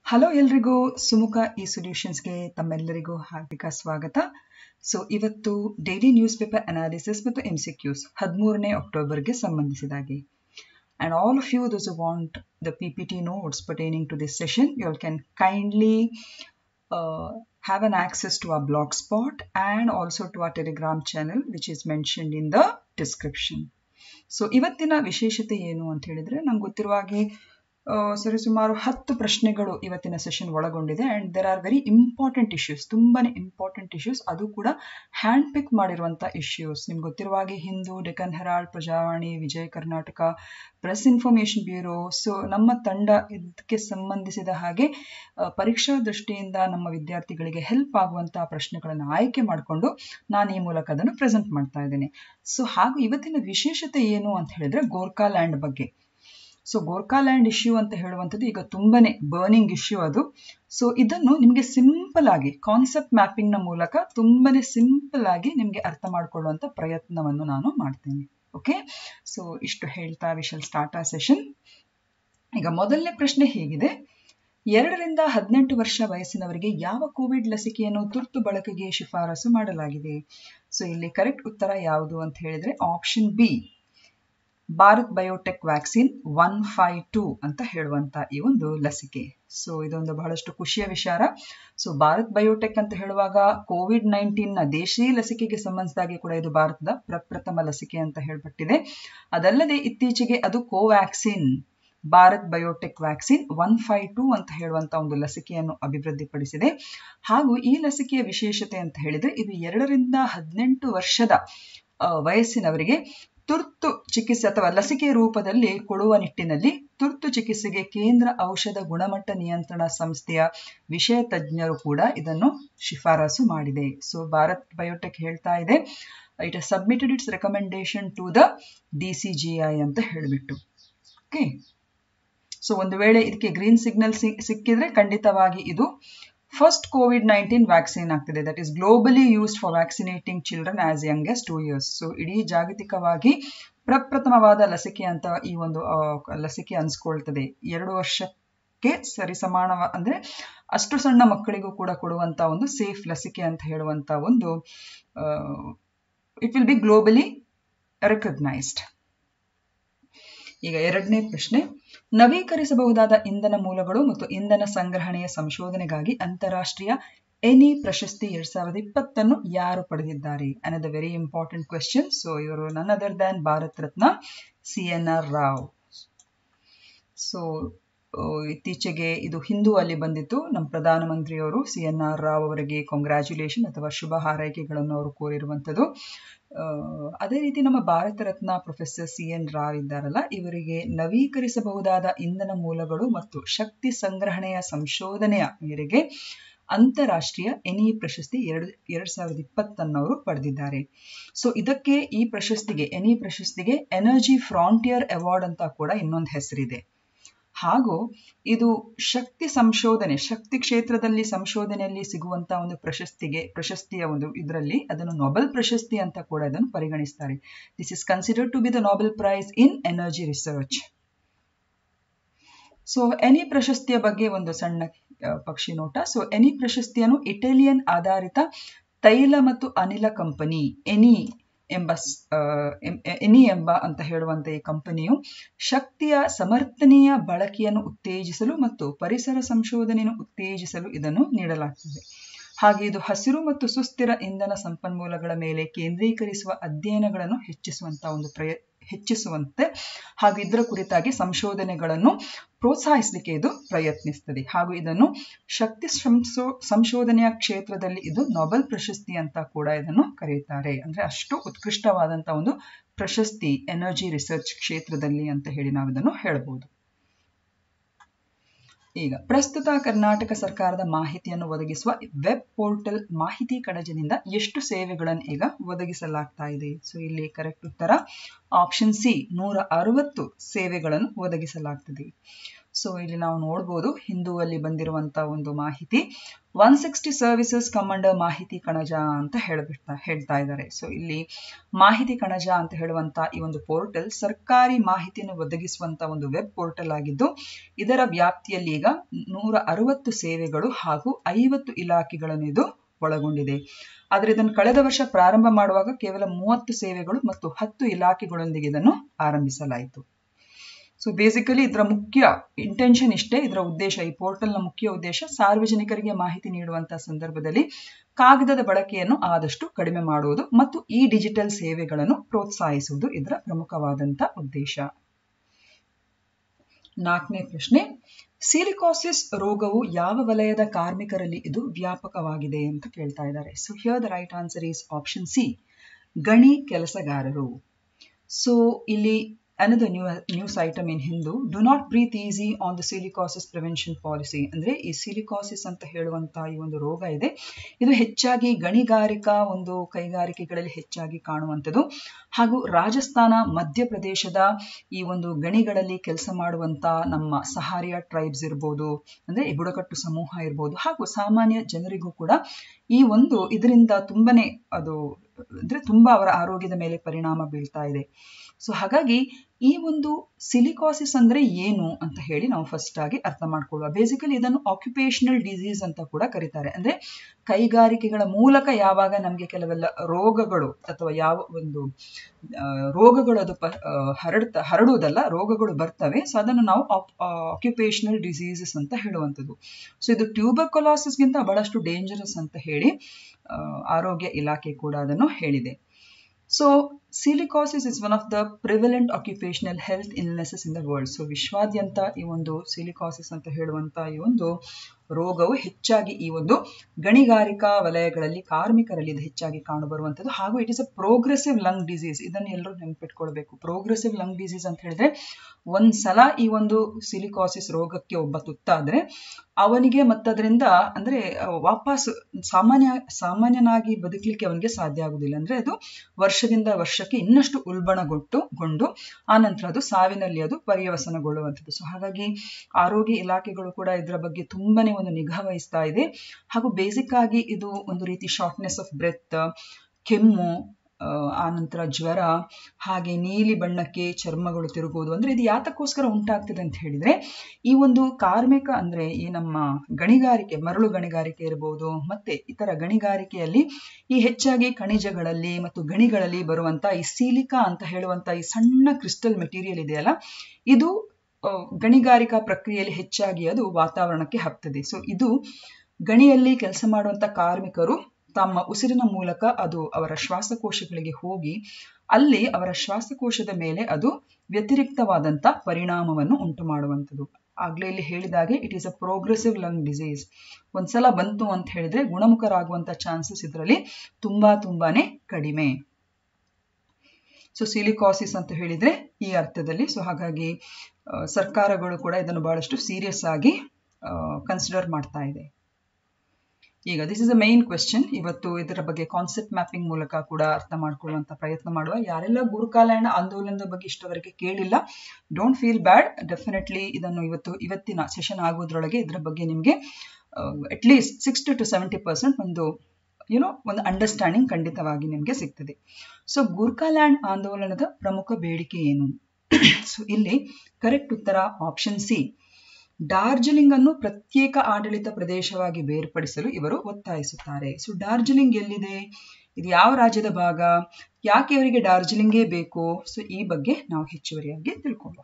hello ಎಲ್ರಿಗೂ Sumukha E ಸೊಲ್ಯೂಷನ್ಸ್ಗೆ ತಮ್ಮೆಲ್ಲರಿಗೂ ಹಾರ್ದಿಕ ಸ್ವಾಗತ ಸೊ ಇವತ್ತು ಡೈಲಿ ನ್ಯೂಸ್ ಪೇಪರ್ ಅನಾಲಿಸಿಸ್ ಮತ್ತು ಎಂ ಸಿ ಕ್ಯೂಸ್ ಹದಿಮೂರನೇ ಅಕ್ಟೋಬರ್ಗೆ ಸಂಬಂಧಿಸಿದಾಗೆ and all of you those who want the ppt notes pertaining to this session you all can kindly uh, have an access to our blogspot and also to our telegram channel which is mentioned in the description so ಇವತ್ತಿನ ವಿಶೇಷತೆ ಏನು ಅಂತ ಹೇಳಿದ್ರೆ ನಂಗೆ ಗೊತ್ತಿರುವ ಹಾಗೆ ಸರಿ ಸುಮಾರು ಹತ್ತು ಪ್ರಶ್ನೆಗಳು ಇವತ್ತಿನ ಸೆಷನ್ ಒಳಗೊಂಡಿದೆ and there are very important issues ತುಂಬಾನೇ ಇಂಪಾರ್ಟೆಂಟ್ ಇಶ್ಯೂಸ್ ಅದು ಕೂಡ ಹ್ಯಾಂಡ್ ಪಿಕ್ ಮಾಡಿರುವಂಥ ಇಶ್ಯೂಸ್ ನಿಮ್ಗೆ ಗೊತ್ತಿರುವ ಹಾಗೆ Hindu Deccan Herald Prajavani Vijaya Karnataka press information bureau so ನಮ್ಮ ತಂಡ ಇದಕ್ಕೆ ಸಂಬಂಧಿಸಿದ ಹಾಗೆ ಪರೀಕ್ಷಾ ದೃಷ್ಟಿಯಿಂದ ನಮ್ಮ ವಿದ್ಯಾರ್ಥಿಗಳಿಗೆ ಹೆಲ್ಪ್ ಆಗುವಂತಹ ಪ್ರಶ್ನೆಗಳನ್ನು ಆಯ್ಕೆ ಮಾಡಿಕೊಂಡು ನಾನು ಈ ಮೂಲಕ ಅದನ್ನು ಪ್ರೆಸೆಂಟ್ ಮಾಡ್ತಾ ಇದ್ದೇನೆ ಸೊ ಹಾಗೂ ಇವತ್ತಿನ ವಿಶೇಷತೆ ಏನು ಅಂತ ಹೇಳಿದ್ರೆ ಗೋರ್ಖಾ ಲ್ಯಾಂಡ್ ಬಗ್ಗೆ ಸೊ ಗೋರ್ಖಾ ಲ್ಯಾಂಡ್ ಇಶ್ಯೂ ಅಂತ ಹೇಳುವಂಥದ್ದು ಈಗ ತುಂಬಾನೇ ಬರ್ನಿಂಗ್ ಇಶ್ಯೂ ಅದು ಸೊ ಇದನ್ನು ನಿಮಗೆ ಸಿಂಪಲ್ ಆಗಿ ಕಾನ್ಸೆಪ್ಟ್ ಮ್ಯಾಪಿಂಗ್ ನ ಮೂಲಕ ತುಂಬಾನೇ ಸಿಂಪಲ್ ಆಗಿ ನಿಮಗೆ ಅರ್ಥ ಮಾಡ್ಕೊಳ್ಳುವಂತ ಪ್ರಯತ್ನವನ್ನು ನಾನು ಮಾಡ್ತೇನೆ ಓಕೆ ಸೊ ಇಷ್ಟು ಹೇಳ್ತಾ ವಿಶಲ್ ಸ್ಟಾರ್ಟ್ ಆ ಸೆಷನ್ ಈಗ ಮೊದಲನೇ ಪ್ರಶ್ನೆ ಹೇಗಿದೆ ಎರಡರಿಂದ ಹದಿನೆಂಟು ವರ್ಷ ವಯಸ್ಸಿನವರಿಗೆ ಯಾವ ಕೋವಿಡ್ ಲಸಿಕೆಯನ್ನು ತುರ್ತು ಬಳಕೆಗೆ ಶಿಫಾರಸು ಮಾಡಲಾಗಿದೆ ಸೊ ಇಲ್ಲಿ ಕರೆಕ್ಟ್ ಉತ್ತರ ಯಾವುದು ಅಂತ ಹೇಳಿದ್ರೆ option B Bharat Biotech vaccine one five two ಅಂತ ಹೇಳುವಂತ ಈ ಒಂದು ಲಸಿಕೆ ಸೊ ಇದೊಂದು ಬಹಳಷ್ಟು ಖುಷಿಯ ವಿಚಾರ ಸೊ ಭಾರತ್ ಬಯೋಟೆಕ್ ಅಂತ ಹೇಳುವಾಗ ಕೋವಿಡ್ ನೈನ್ಟೀನ್ ನ ದೇಶೀಯ ಲಸಿಕೆಗೆ ಸಂಬಂಧಿಸಿದಾಗೆ ಕೂಡ ಇದು ಭಾರತದ ಪ್ರಪ್ರಥಮ ಲಸಿಕೆ ಅಂತ ಹೇಳ್ಬಿಟ್ಟಿದೆ ಅದಲ್ಲದೆ ಇತ್ತೀಚೆಗೆ ಅದು Covaxin Bharat Biotech vaccine one five two ಅಂತ ಹೇಳುವಂತ ಒಂದು ಲಸಿಕೆಯನ್ನು ಅಭಿವೃದ್ಧಿಪಡಿಸಿದೆ ಹಾಗೂ ಈ ಲಸಿಕೆಯ ವಿಶೇಷತೆ ಅಂತ ಹೇಳಿದ್ರೆ ಇದು ಎರಡರಿಂದ ಹದಿನೆಂಟು ವರ್ಷದ ವಯಸ್ಸಿನವರಿಗೆ ತುರ್ತು ಚಿಕಿತ್ಸೆ ಅಥವಾ ಲಸಿಕೆ ರೂಪದಲ್ಲಿ ಕೊಡುವ ನಿಟ್ಟಿನಲ್ಲಿ ತುರ್ತು ಚಿಕಿತ್ಸೆಗೆ ಕೇಂದ್ರ ಔಷಧ ಗುಣಮಟ್ಟ ನಿಯಂತ್ರಣ ಸಂಸ್ಥೆಯ ವಿಷಯ ತಜ್ಞರು ಕೂಡ ಇದನ್ನು ಶಿಫಾರಸು ಮಾಡಿದೆ ಸೊ ಭಾರತ್ ಬಯೋಟೆಕ್ ಹೇಳ್ತಾ ಇದೆ it has submitted its recommendation to the D C G I ಅಂತ ಹೇಳಿಬಿಟ್ಟು ಓಕೆ ಸೊ ಒಂದು ವೇಳೆ ಇದಕ್ಕೆ ಗ್ರೀನ್ ಸಿಗ್ನಲ್ ಸಿಕ್ಕಿದ್ರೆ ಖಂಡಿತವಾಗಿ ಇದು ಫಸ್ಟ್ ಕೋವಿಡ್ ನೈನ್ಟೀನ್ ವ್ಯಾಕ್ಸಿನ್ ಆಗ್ತಿದೆ that is globally used for vaccinating children as young as two years so ಇಡೀ ಜಾಗತಿಕವಾಗಿ ಪ್ರಪ್ರಥಮವಾದ ಲಸಿಕೆ ಅಂತ ಈ ಒಂದು ಲಸಿಕೆ ಅನ್ಸ್ಕೊಳ್ತದೆ ಎರಡು ವರ್ಷಕ್ಕೆ ಸರಿಸಮಾನ ಅಂದ್ರೆ ಅಷ್ಟು ಸಣ್ಣ ಮಕ್ಕಳಿಗೂ ಕೂಡ ಕೊಡುವಂತ ಒಂದು ಸೇಫ್ ಲಸಿಕೆ ಅಂತ ಹೇಳುವಂತ ಒಂದು it will be globally recognised ಈಗ ಎರಡನೇ ಪ್ರಶ್ನೆ ನವೀಕರಿಸಬಹುದಾದ ಇಂಧನ ಮೂಲಗಳು ಮತ್ತು ಇಂಧನ ಸಂಗ್ರಹಣೆಯ ಸಂಶೋಧನೆಗಾಗಿ ಅಂತಾರಾಷ್ಟ್ರೀಯ ಎನಿ ಪ್ರಶಸ್ತಿ ಎರಡ್ ಸಾವಿರದ ಇಪ್ಪತ್ತನ್ನು ಯಾರು ಪಡೆದಿದ್ದಾರೆ ಅನ್ನೋದು ವೆರಿ ಇಂಪಾರ್ಟೆಂಟ್ ಕ್ವೆಶ್ಚನ್ ಸೊ ಇವರು none other than Bharat Ratna C N R Rao so ಇತ್ತೀಚೆಗೆ ಇದು ಹಿಂದೂ ಅಲ್ಲಿ ಬಂದಿತ್ತು ನಮ್ಮ ಪ್ರಧಾನಮಂತ್ರಿಯವರು ಸಿ ಎನ್ ಆರ್ ರಾವ್ ಅವರಿಗೆ ಕಾಂಗ್ರ್ಯಾಚುಲೇಷನ್ ಅಥವಾ ಶುಭ ಹಾರೈಕೆಗಳನ್ನು ಅವರು ಕೋರಿರುವಂಥದ್ದು ಅದೇ ರೀತಿ ನಮ್ಮ Bharata Ratna professor C N Rao ಇದ್ದಾರಲ್ಲ ಇವರಿಗೆ ನವೀಕರಿಸಬಹುದಾದ ಇಂಧನ ಮೂಲಗಳು ಮತ್ತು ಶಕ್ತಿ ಸಂಗ್ರಹಣೆಯ ಸಂಶೋಧನೆಯ ಮೇರೆಗೆ ಅಂತಾರಾಷ್ಟ್ರೀಯ ಎನಿ ಪ್ರಶಸ್ತಿ ಎರಡು ಎರಡ್ ಸಾವಿರದ ಇಪ್ಪತ್ತನ್ನವರು ಪಡೆದಿದ್ದಾರೆ ಸೊ ಇದಕ್ಕೆ ಈ ಪ್ರಶಸ್ತಿಗೆ ಎನಿ ಪ್ರಶಸ್ತಿಗೆ ಎನರ್ಜಿ ಫ್ರಾಂಟಿಯರ್ ಅವಾರ್ಡ್ ಅಂತ ಕೂಡ ಇನ್ನೊಂದು ಹೆಸರಿದೆ ಹಾಗೂ ಇದು ಶಕ್ತಿ ಸಂಶೋಧನೆ ಶಕ್ತಿ ಕ್ಷೇತ್ರದಲ್ಲಿ ಸಂಶೋಧನೆಯಲ್ಲಿ ಸಿಗುವಂತಹ ಒಂದು ಪ್ರಶಸ್ತಿಗೆ ಪ್ರಶಸ್ತಿಯ ಒಂದು ಇದರಲ್ಲಿ ಅದನ್ನು ನೊಬೆಲ್ ಪ್ರಶಸ್ತಿ ಅಂತ ಕೂಡ ಇದನ್ನು ಪರಿಗಣಿಸ್ತಾರೆ this is considered to be the Nobel prize in energy research so any ಪ್ರಶಸ್ತಿಯ ಬಗ್ಗೆ ಒಂದು ಸಣ್ಣ ಪಕ್ಷಿ ನೋಟ ಸೊ ಎನಿ ಪ್ರಶಸ್ತಿಯನ್ನು ಇಟಾಲಿಯನ್ ಆಧಾರಿತ ತೈಲ ಮತ್ತು ಅನಿಲ ಕಂಪನಿ ಎನಿ ಎಂಬ ಎನಿ ಎಂಬ ಅಂತ ಹೇಳುವಂತ ಈ ಕಂಪನಿಯು ಶಕ್ತಿಯ ಸಮರ್ಥನೀಯ ಬಳಕೆಯನ್ನು ಉತ್ತೇಜಿಸಲು ಮತ್ತು ಪರಿಸರ ಸಂಶೋಧನೆಯನ್ನು ಉತ್ತೇಜಿಸಲು ಇದನ್ನು ನೀಡಲಾಗ್ತದೆ ಹಾಗೆ ಇದು ಹಸಿರು ಮತ್ತು ಸುಸ್ಥಿರ ಇಂಧನ ಸಂಪನ್ಮೂಲಗಳ ಮೇಲೆ ಕೇಂದ್ರೀಕರಿಸುವ ಅಧ್ಯಯನಗಳನ್ನು ಹೆಚ್ಚಿಸುವಂತಹ ಒಂದು ಪ್ರಯ ಹೆಚ್ಚಿಸುವಂತೆ ಹಾಗೂ ಇದರ ಕುರಿತಾಗಿ ಸಂಶೋಧನೆಗಳನ್ನು ಪ್ರೋತ್ಸಾಹಿಸಲಿಕ್ಕೆ ಇದು ಪ್ರಯತ್ನಿಸ್ತದೆ ಹಾಗೂ ಇದನ್ನು ಶಕ್ತಿ ಸಂಶೋಧನೆಯ ಕ್ಷೇತ್ರದಲ್ಲಿ ಇದು ನೊಬೆಲ್ ಪ್ರಶಸ್ತಿ ಅಂತ ಕೂಡ ಇದನ್ನು ಕರೆಯುತ್ತಾರೆ ಅಂದ್ರೆ ಅಷ್ಟು ಉತ್ಕೃಷ್ಟವಾದಂತಹ ಒಂದು ಪ್ರಶಸ್ತಿ ಎನರ್ಜಿ ರಿಸರ್ಚ್ ಕ್ಷೇತ್ರದಲ್ಲಿ ಅಂತ ಹೇಳಿ ನಾವು ಇದನ್ನು ಹೇಳಬಹುದು ಈಗ ಪ್ರಸ್ತುತ ಕರ್ನಾಟಕ ಸರ್ಕಾರದ ಮಾಹಿತಿಯನ್ನು ಒದಗಿಸುವ ವೆಬ್ ಪೋರ್ಟಲ್ ಮಾಹಿತಿ ಕಡಜದಿಂದ ಎಷ್ಟು ಸೇವೆಗಳನ್ನು ಈಗ ಒದಗಿಸಲಾಗ್ತಾ ಇದೆ ಸೊ ಇಲ್ಲಿ ಕರೆಕ್ಟ್ ಉತ್ತರ ಆಪ್ಷನ್ ಸಿ ನೂರ ಅರವತ್ತು ಸೇವೆಗಳನ್ನು ಒದಗಿಸಲಾಗ್ತದೆ ಸೊ ಇಲ್ಲಿ ನಾವು ನೋಡ್ಬೋದು ಹಿಂದೂವಲ್ಲಿ ಬಂದಿರುವಂತ ಒಂದು ಮಾಹಿತಿ ಒನ್ ಸಿಕ್ಸ್ಟಿ ಸರ್ವಿಸಸ್ ಕಮಾಂಡರ್ ಮಾಹಿತಿ ಕಣಜ ಅಂತ ಹೇಳ್ಬಿಡ್ತಾ ಹೇಳ್ತಾ ಇದ್ದಾರೆ ಸೊ ಇಲ್ಲಿ ಮಾಹಿತಿ ಕಣಜ ಅಂತ ಹೇಳುವಂತ ಈ ಒಂದು ಪೋರ್ಟಲ್ ಸರ್ಕಾರಿ ಮಾಹಿತಿಯನ್ನು ಒದಗಿಸುವಂತ ಒಂದು ವೆಬ್ ಪೋರ್ಟಲ್ ಆಗಿದ್ದು ಇದರ ವ್ಯಾಪ್ತಿಯಲ್ಲಿ ಈಗ ನೂರ ಅರವತ್ತು ಸೇವೆಗಳು ಹಾಗೂ ಐವತ್ತು ಇಲಾಖೆಗಳನ್ನು ಇದು ಒಳಗೊಂಡಿದೆ ಆದರೆ ಇದನ್ನು ಕಳೆದ ವರ್ಷ ಪ್ರಾರಂಭ ಮಾಡುವಾಗ ಕೇವಲ ಮೂವತ್ತು ಸೇವೆಗಳು ಮತ್ತು ಹತ್ತು ಇಲಾಖೆಗಳೊಂದಿಗೆ ಇದನ್ನು ಆರಂಭಿಸಲಾಯಿತು ಸೊ ಬೇಸಿಕಲಿ ಇದರ ಮುಖ್ಯ ಇಂಟೆನ್ಷನ್ ಇಷ್ಟೇ ಇದರ ಉದ್ದೇಶ ಈ ಪೋರ್ಟಲ್ನ ಮುಖ್ಯ ಉದ್ದೇಶ ಸಾರ್ವಜನಿಕರಿಗೆ ಮಾಹಿತಿ ನೀಡುವಂತಹ ಸಂದರ್ಭದಲ್ಲಿ ಕಾಗದದ ಬಳಕೆಯನ್ನು ಆದಷ್ಟು ಕಡಿಮೆ ಮಾಡುವುದು ಮತ್ತು ಈ ಡಿಜಿಟಲ್ ಸೇವೆಗಳನ್ನು ಪ್ರೋತ್ಸಾಹಿಸುವುದು ಇದರ ಪ್ರಮುಖವಾದಂತ ಉದ್ದೇಶ ನಾಲ್ಕನೇ ಪ್ರಶ್ನೆ ಸಿಲಿಕಾಸಿಸ್ ರೋಗವು ಯಾವ ವಲಯದ ಕಾರ್ಮಿಕರಲ್ಲಿ ಇದು ವ್ಯಾಪಕವಾಗಿದೆ ಅಂತ ಕೇಳ್ತಾ ಇದ್ದಾರೆ so here the right answer is option C ಗಣಿ ಕೆಲಸಗಾರರು ಸೊ ಇಲ್ಲಿ another new news item in Hindu do not breathe easy on the silicosis prevention policy ಅಂದ್ರೆ ಈ ಸಿಲಿಕಾಸಿಸ್ ಅಂತ ಹೇಳುವಂತ ಈ ಒಂದು ರೋಗ ಇದೆ ಇದು ಹೆಚ್ಚಾಗಿ ಗಣಿಗಾರಿಕಾ ಒಂದು ಕೈಗಾರಿಕೆಗಳಲ್ಲಿ ಹೆಚ್ಚಾಗಿ ಕಾಣುವಂಥದ್ದು ಹಾಗೂ ರಾಜಸ್ಥಾನ ಮಧ್ಯಪ್ರದೇಶದ ಈ ಒಂದು ಗಣಿಗಳಲ್ಲಿ ಕೆಲಸ ಮಾಡುವಂತ ನಮ್ಮ ಸಹಾರಿಯಾ ಟ್ರೈಬ್ಸ್ ಇರ್ಬೋದು ಅಂದ್ರೆ ಈ ಬುಡಕಟ್ಟು ಸಮೂಹ ಇರ್ಬೋದು ಹಾಗೂ ಸಾಮಾನ್ಯ ಜನರಿಗೂ ಕೂಡ ಈ ಒಂದು ಇದರಿಂದ ತುಂಬಾನೇ ಅದು ಅಂದ್ರೆ ತುಂಬಾ ಅವರ ಆರೋಗ್ಯದ ಮೇಲೆ ಪರಿಣಾಮ ಬೀಳ್ತಾ ಇದೆ ಸೊ ಹಾಗಾಗಿ ಈ ಒಂದು ಸಿಲಿಕಾಸಿಸ್ ಅಂದ್ರೆ ಏನು ಅಂತ ಹೇಳಿ ನಾವು ಫಸ್ಟ್ ಆಗಿ ಅರ್ಥ ಮಾಡ್ಕೊಳ್ಳುವ ಬೇಸಿಕಲಿ ಇದನ್ನು ಆಕ್ಯುಪೇಷನಲ್ ಡಿಸೀಸ್ ಅಂತ ಕೂಡ ಕರೀತಾರೆ ಅಂದ್ರೆ ಕೈಗಾರಿಕೆಗಳ ಮೂಲಕ ಯಾವಾಗ ನಮಗೆ ಕೆಲವೆಲ್ಲ ರೋಗಗಳು ಅಥವಾ ಯಾವ ಒಂದು ರೋಗಗಳು ಅದು ಹರಡ್ತಾ ಹರಡುವುದಲ್ಲ ರೋಗಗಳು ಬರ್ತವೆ ಸೊ ಅದನ್ನು ನಾವು ಆಕ್ಯುಪೇಷನಲ್ ಡಿಸೀಸಸ್ ಅಂತ ಹೇಳುವಂಥದ್ದು ಸೊ ಇದು ಟ್ಯೂಬರ್ಕೊಲಾಸಿಸ್ಗಿಂತ ಬಹಳಷ್ಟು ಡೇಂಜರಸ್ ಅಂತ ಹೇಳಿ ಆರೋಗ್ಯ ಇಲಾಖೆ ಕೂಡ ಅದನ್ನು ಹೇಳಿದೆ so silicosis is one of the prevalent occupational health illnesses in the world so ವಿಶ್ವಾದ್ಯಂತ ಈ ಒಂದು ಸಿಲಿಕಾಸಿಸ್ ಅಂತ ಹೇಳುವಂತ ಈ ಒಂದು ರೋಗವು ಹೆಚ್ಚಾಗಿ ಈ ಒಂದು ಗಣಿಗಾರಿಕಾ ವಲಯಗಳಲ್ಲಿ ಕಾರ್ಮಿಕರಲ್ಲಿ ಇದು ಹೆಚ್ಚಾಗಿ ಕಾಣಬರುವಂಥದ್ದು ಹಾಗೂ it is a progressive lung disease ಇದನ್ನು ಎಲ್ಲರೂ ನೆನ್ಪಿಟ್ಕೊಳ್ಬೇಕು ಪ್ರೋಗ್ರೆಸಿವ್ ಲಂಗ್ ಡಿಸೀಸ್ ಅಂತ ಹೇಳಿದ್ರೆ ಒಂದ್ಸಲ ಈ ಒಂದು ಸಿಲಿಕಾಸಿಸ್ ರೋಗಕ್ಕೆ ಒಬ್ಬ ತುತ್ತಾದ್ರೆ ಅವನಿಗೆ ಮತ್ತದರಿಂದ ಅಂದ್ರೆ ವಾಪಸ್ ಸಾಮಾನ್ಯ ಸಾಮಾನ್ಯನಾಗಿ ಬದುಕಲಿಕ್ಕೆ ಅವನಿಗೆ ಸಾಧ್ಯ ಆಗುದಿಲ್ಲ ಅಂದ್ರೆ ಅದು ವರ್ಷದಿಂದ ವರ್ಷಕ್ಕೆ ಇನ್ನಷ್ಟು ಉಲ್ಬಣಗೊಟ್ಟು ಗೊಂಡು ಆ ನಂತರ ಅದು ಸಾವಿನಲ್ಲಿ ಅದು ಪರ್ಯವಸನಗೊಳ್ಳುವಂಥದ್ದು ಸೊ ಹಾಗಾಗಿ ಆರೋಗ್ಯ ಇಲಾಖೆಗಳು ಕೂಡ ಇದರ ಬಗ್ಗೆ ತುಂಬಾನೇ ಒಂದು ನಿಗಾ ವಹಿಸ್ತಾ ಇದೆ ಹಾಗೂ ಬೇಸಿಕ್ ಆಗಿ ಇದು ಒಂದು ರೀತಿ ಶಾರ್ಟ್ನೆಸ್ ಆಫ್ ಬ್ರೆತ್ ಕೆಮ್ಮು ಆ ನಂತರ ಜ್ವರ ಹಾಗೆ ನೀಲಿ ಬಣ್ಣಕ್ಕೆ ಚರ್ಮಗಳು ತಿರುಗುವುದು ಅಂದ್ರೆ ಇದು ಯಾತಕ್ಕೋಸ್ಕರ ಉಂಟಾಗ್ತದೆ ಅಂತ ಹೇಳಿದ್ರೆ ಈ ಒಂದು ಕಾರ್ಮಿಕ ಅಂದ್ರೆ ಈ ನಮ್ಮ ಗಣಿಗಾರಿಕೆ ಮರಳು ಗಣಿಗಾರಿಕೆ ಇರಬಹುದು ಮತ್ತೆ ಇತರ ಗಣಿಗಾರಿಕೆಯಲ್ಲಿ ಈ ಹೆಚ್ಚಾಗಿ ಖನಿಜಗಳಲ್ಲಿ ಮತ್ತು ಗಣಿಗಳಲ್ಲಿ ಬರುವಂತ ಈ ಸೀಲಿಕಾ ಅಂತ ಹೇಳುವಂತ ಈ ಸಣ್ಣ ಕ್ರಿಸ್ಟಲ್ ಮೆಟೀರಿಯಲ್ ಇದೆಯಲ್ಲ ಇದು ಗಣಿಗಾರಿಕಾ ಪ್ರಕ್ರಿಯೆಯಲ್ಲಿ ಹೆಚ್ಚಾಗಿ ಅದು ವಾತಾವರಣಕ್ಕೆ ಹಬ್ತದೆ ಸೊ ಇದು ಗಣಿಯಲ್ಲಿ ಕೆಲಸ ಮಾಡುವಂತ ಕಾರ್ಮಿಕರು ತಮ್ಮ ಉಸಿರಿನ ಮೂಲಕ ಅದು ಅವರ ಶ್ವಾಸಕೋಶಗಳಿಗೆ ಹೋಗಿ ಅಲ್ಲಿ ಅವರ ಶ್ವಾಸಕೋಶದ ಮೇಲೆ ಅದು ವ್ಯತಿರಿಕ್ತವಾದಂತ ಪರಿಣಾಮವನ್ನು ಉಂಟು ಮಾಡುವಂಥದ್ದು ಆಗ್ಲೇ ಇಲ್ಲಿ ಹೇಳಿದಾಗೆ it is a progressive lung disease ಒಂದ್ಸಲ ಬಂತು ಅಂತ ಹೇಳಿದ್ರೆ ಗುಣಮುಖರಾಗುವಂತ ಚಾನ್ಸಸ್ ಇದರಲ್ಲಿ ತುಂಬಾ ತುಂಬಾನೇ ಕಡಿಮೆ ಸೊ ಸಿಲಿಕಾಸಿಸ್ ಅಂತ ಹೇಳಿದ್ರೆ ಈ ಅರ್ಥದಲ್ಲಿ ಸೊ ಹಾಗಾಗಿ ಸರ್ಕಾರಗಳು ಕೂಡ ಇದನ್ನು ಬಹಳಷ್ಟು ಸೀರಿಯಸ್ ಆಗಿ ಕನ್ಸಿಡರ್ ಮಾಡ್ತಾ ಇದೆ ಈಗ this is a main question ಇವತ್ತು ಇದರ ಬಗ್ಗೆ ಕಾನ್ಸೆಪ್ಟ್ ಮ್ಯಾಪಿಂಗ್ ಮೂಲಕ ಕೂಡ ಅರ್ಥ ಮಾಡ್ಕೊಳ್ಳುವಂತ ಪ್ರಯತ್ನ ಮಾಡುವ ಯಾರೆಲ್ಲ ಗುರುಕಾಲಯಣ ಆಂದೋಲನದ ಬಗ್ಗೆ ಇಷ್ಟವರೆಗೆ ಕೇಳಿಲ್ಲ ಡೋಂಟ್ ಫೀಲ್ ಬ್ಯಾಡ್ ಡೆಫಿನೆಟ್ಲಿ ಇದನ್ನು ಇವತ್ತು ಇವತ್ತಿನ ಸೆಷನ್ ಆಗೋದ್ರೊಳಗೆ ಇದರ ಬಗ್ಗೆ ನಿಮಗೆ at least sixty to seventy percent ಒಂದು ಯುನೋ ಒಂದು ಅಂಡರ್ಸ್ಟ್ಯಾಂಡಿಂಗ್ ಖಂಡಿತವಾಗಿ ನಿಮಗೆ ಸಿಗ್ತದೆ ಸೊ ಗೂರ್ಖಾಲ್ಯಾಂಡ್ ಆಂದೋಲನದ ಪ್ರಮುಖ ಬೇಡಿಕೆ ಏನು ಸೊ ಇಲ್ಲಿ ಕರೆಕ್ಟ್ ಉತ್ತರ ಆಪ್ಷನ್ ಸಿ ಡಾರ್ಜಿಲಿಂಗ್ ಅನ್ನು ಪ್ರತ್ಯೇಕ ಆಡಳಿತ ಪ್ರದೇಶವಾಗಿ ಬೇರ್ಪಡಿಸಲು ಇವರು ಒತ್ತಾಯಿಸುತ್ತಾರೆ ಸೊ ಡಾರ್ಜಿಲಿಂಗ್ ಎಲ್ಲಿದೆ ಇದು ಯಾವ ರಾಜ್ಯದ ಭಾಗ ಯಾಕೆ ಇವರಿಗೆ ಡಾರ್ಜಿಲಿಂಗೇ ಬೇಕು ಸೊ ಈ ಬಗ್ಗೆ ನಾವು ಹೆಚ್ಚುವರಿಯಾಗಿ ತಿಳ್ಕೊಳ್ಳುವ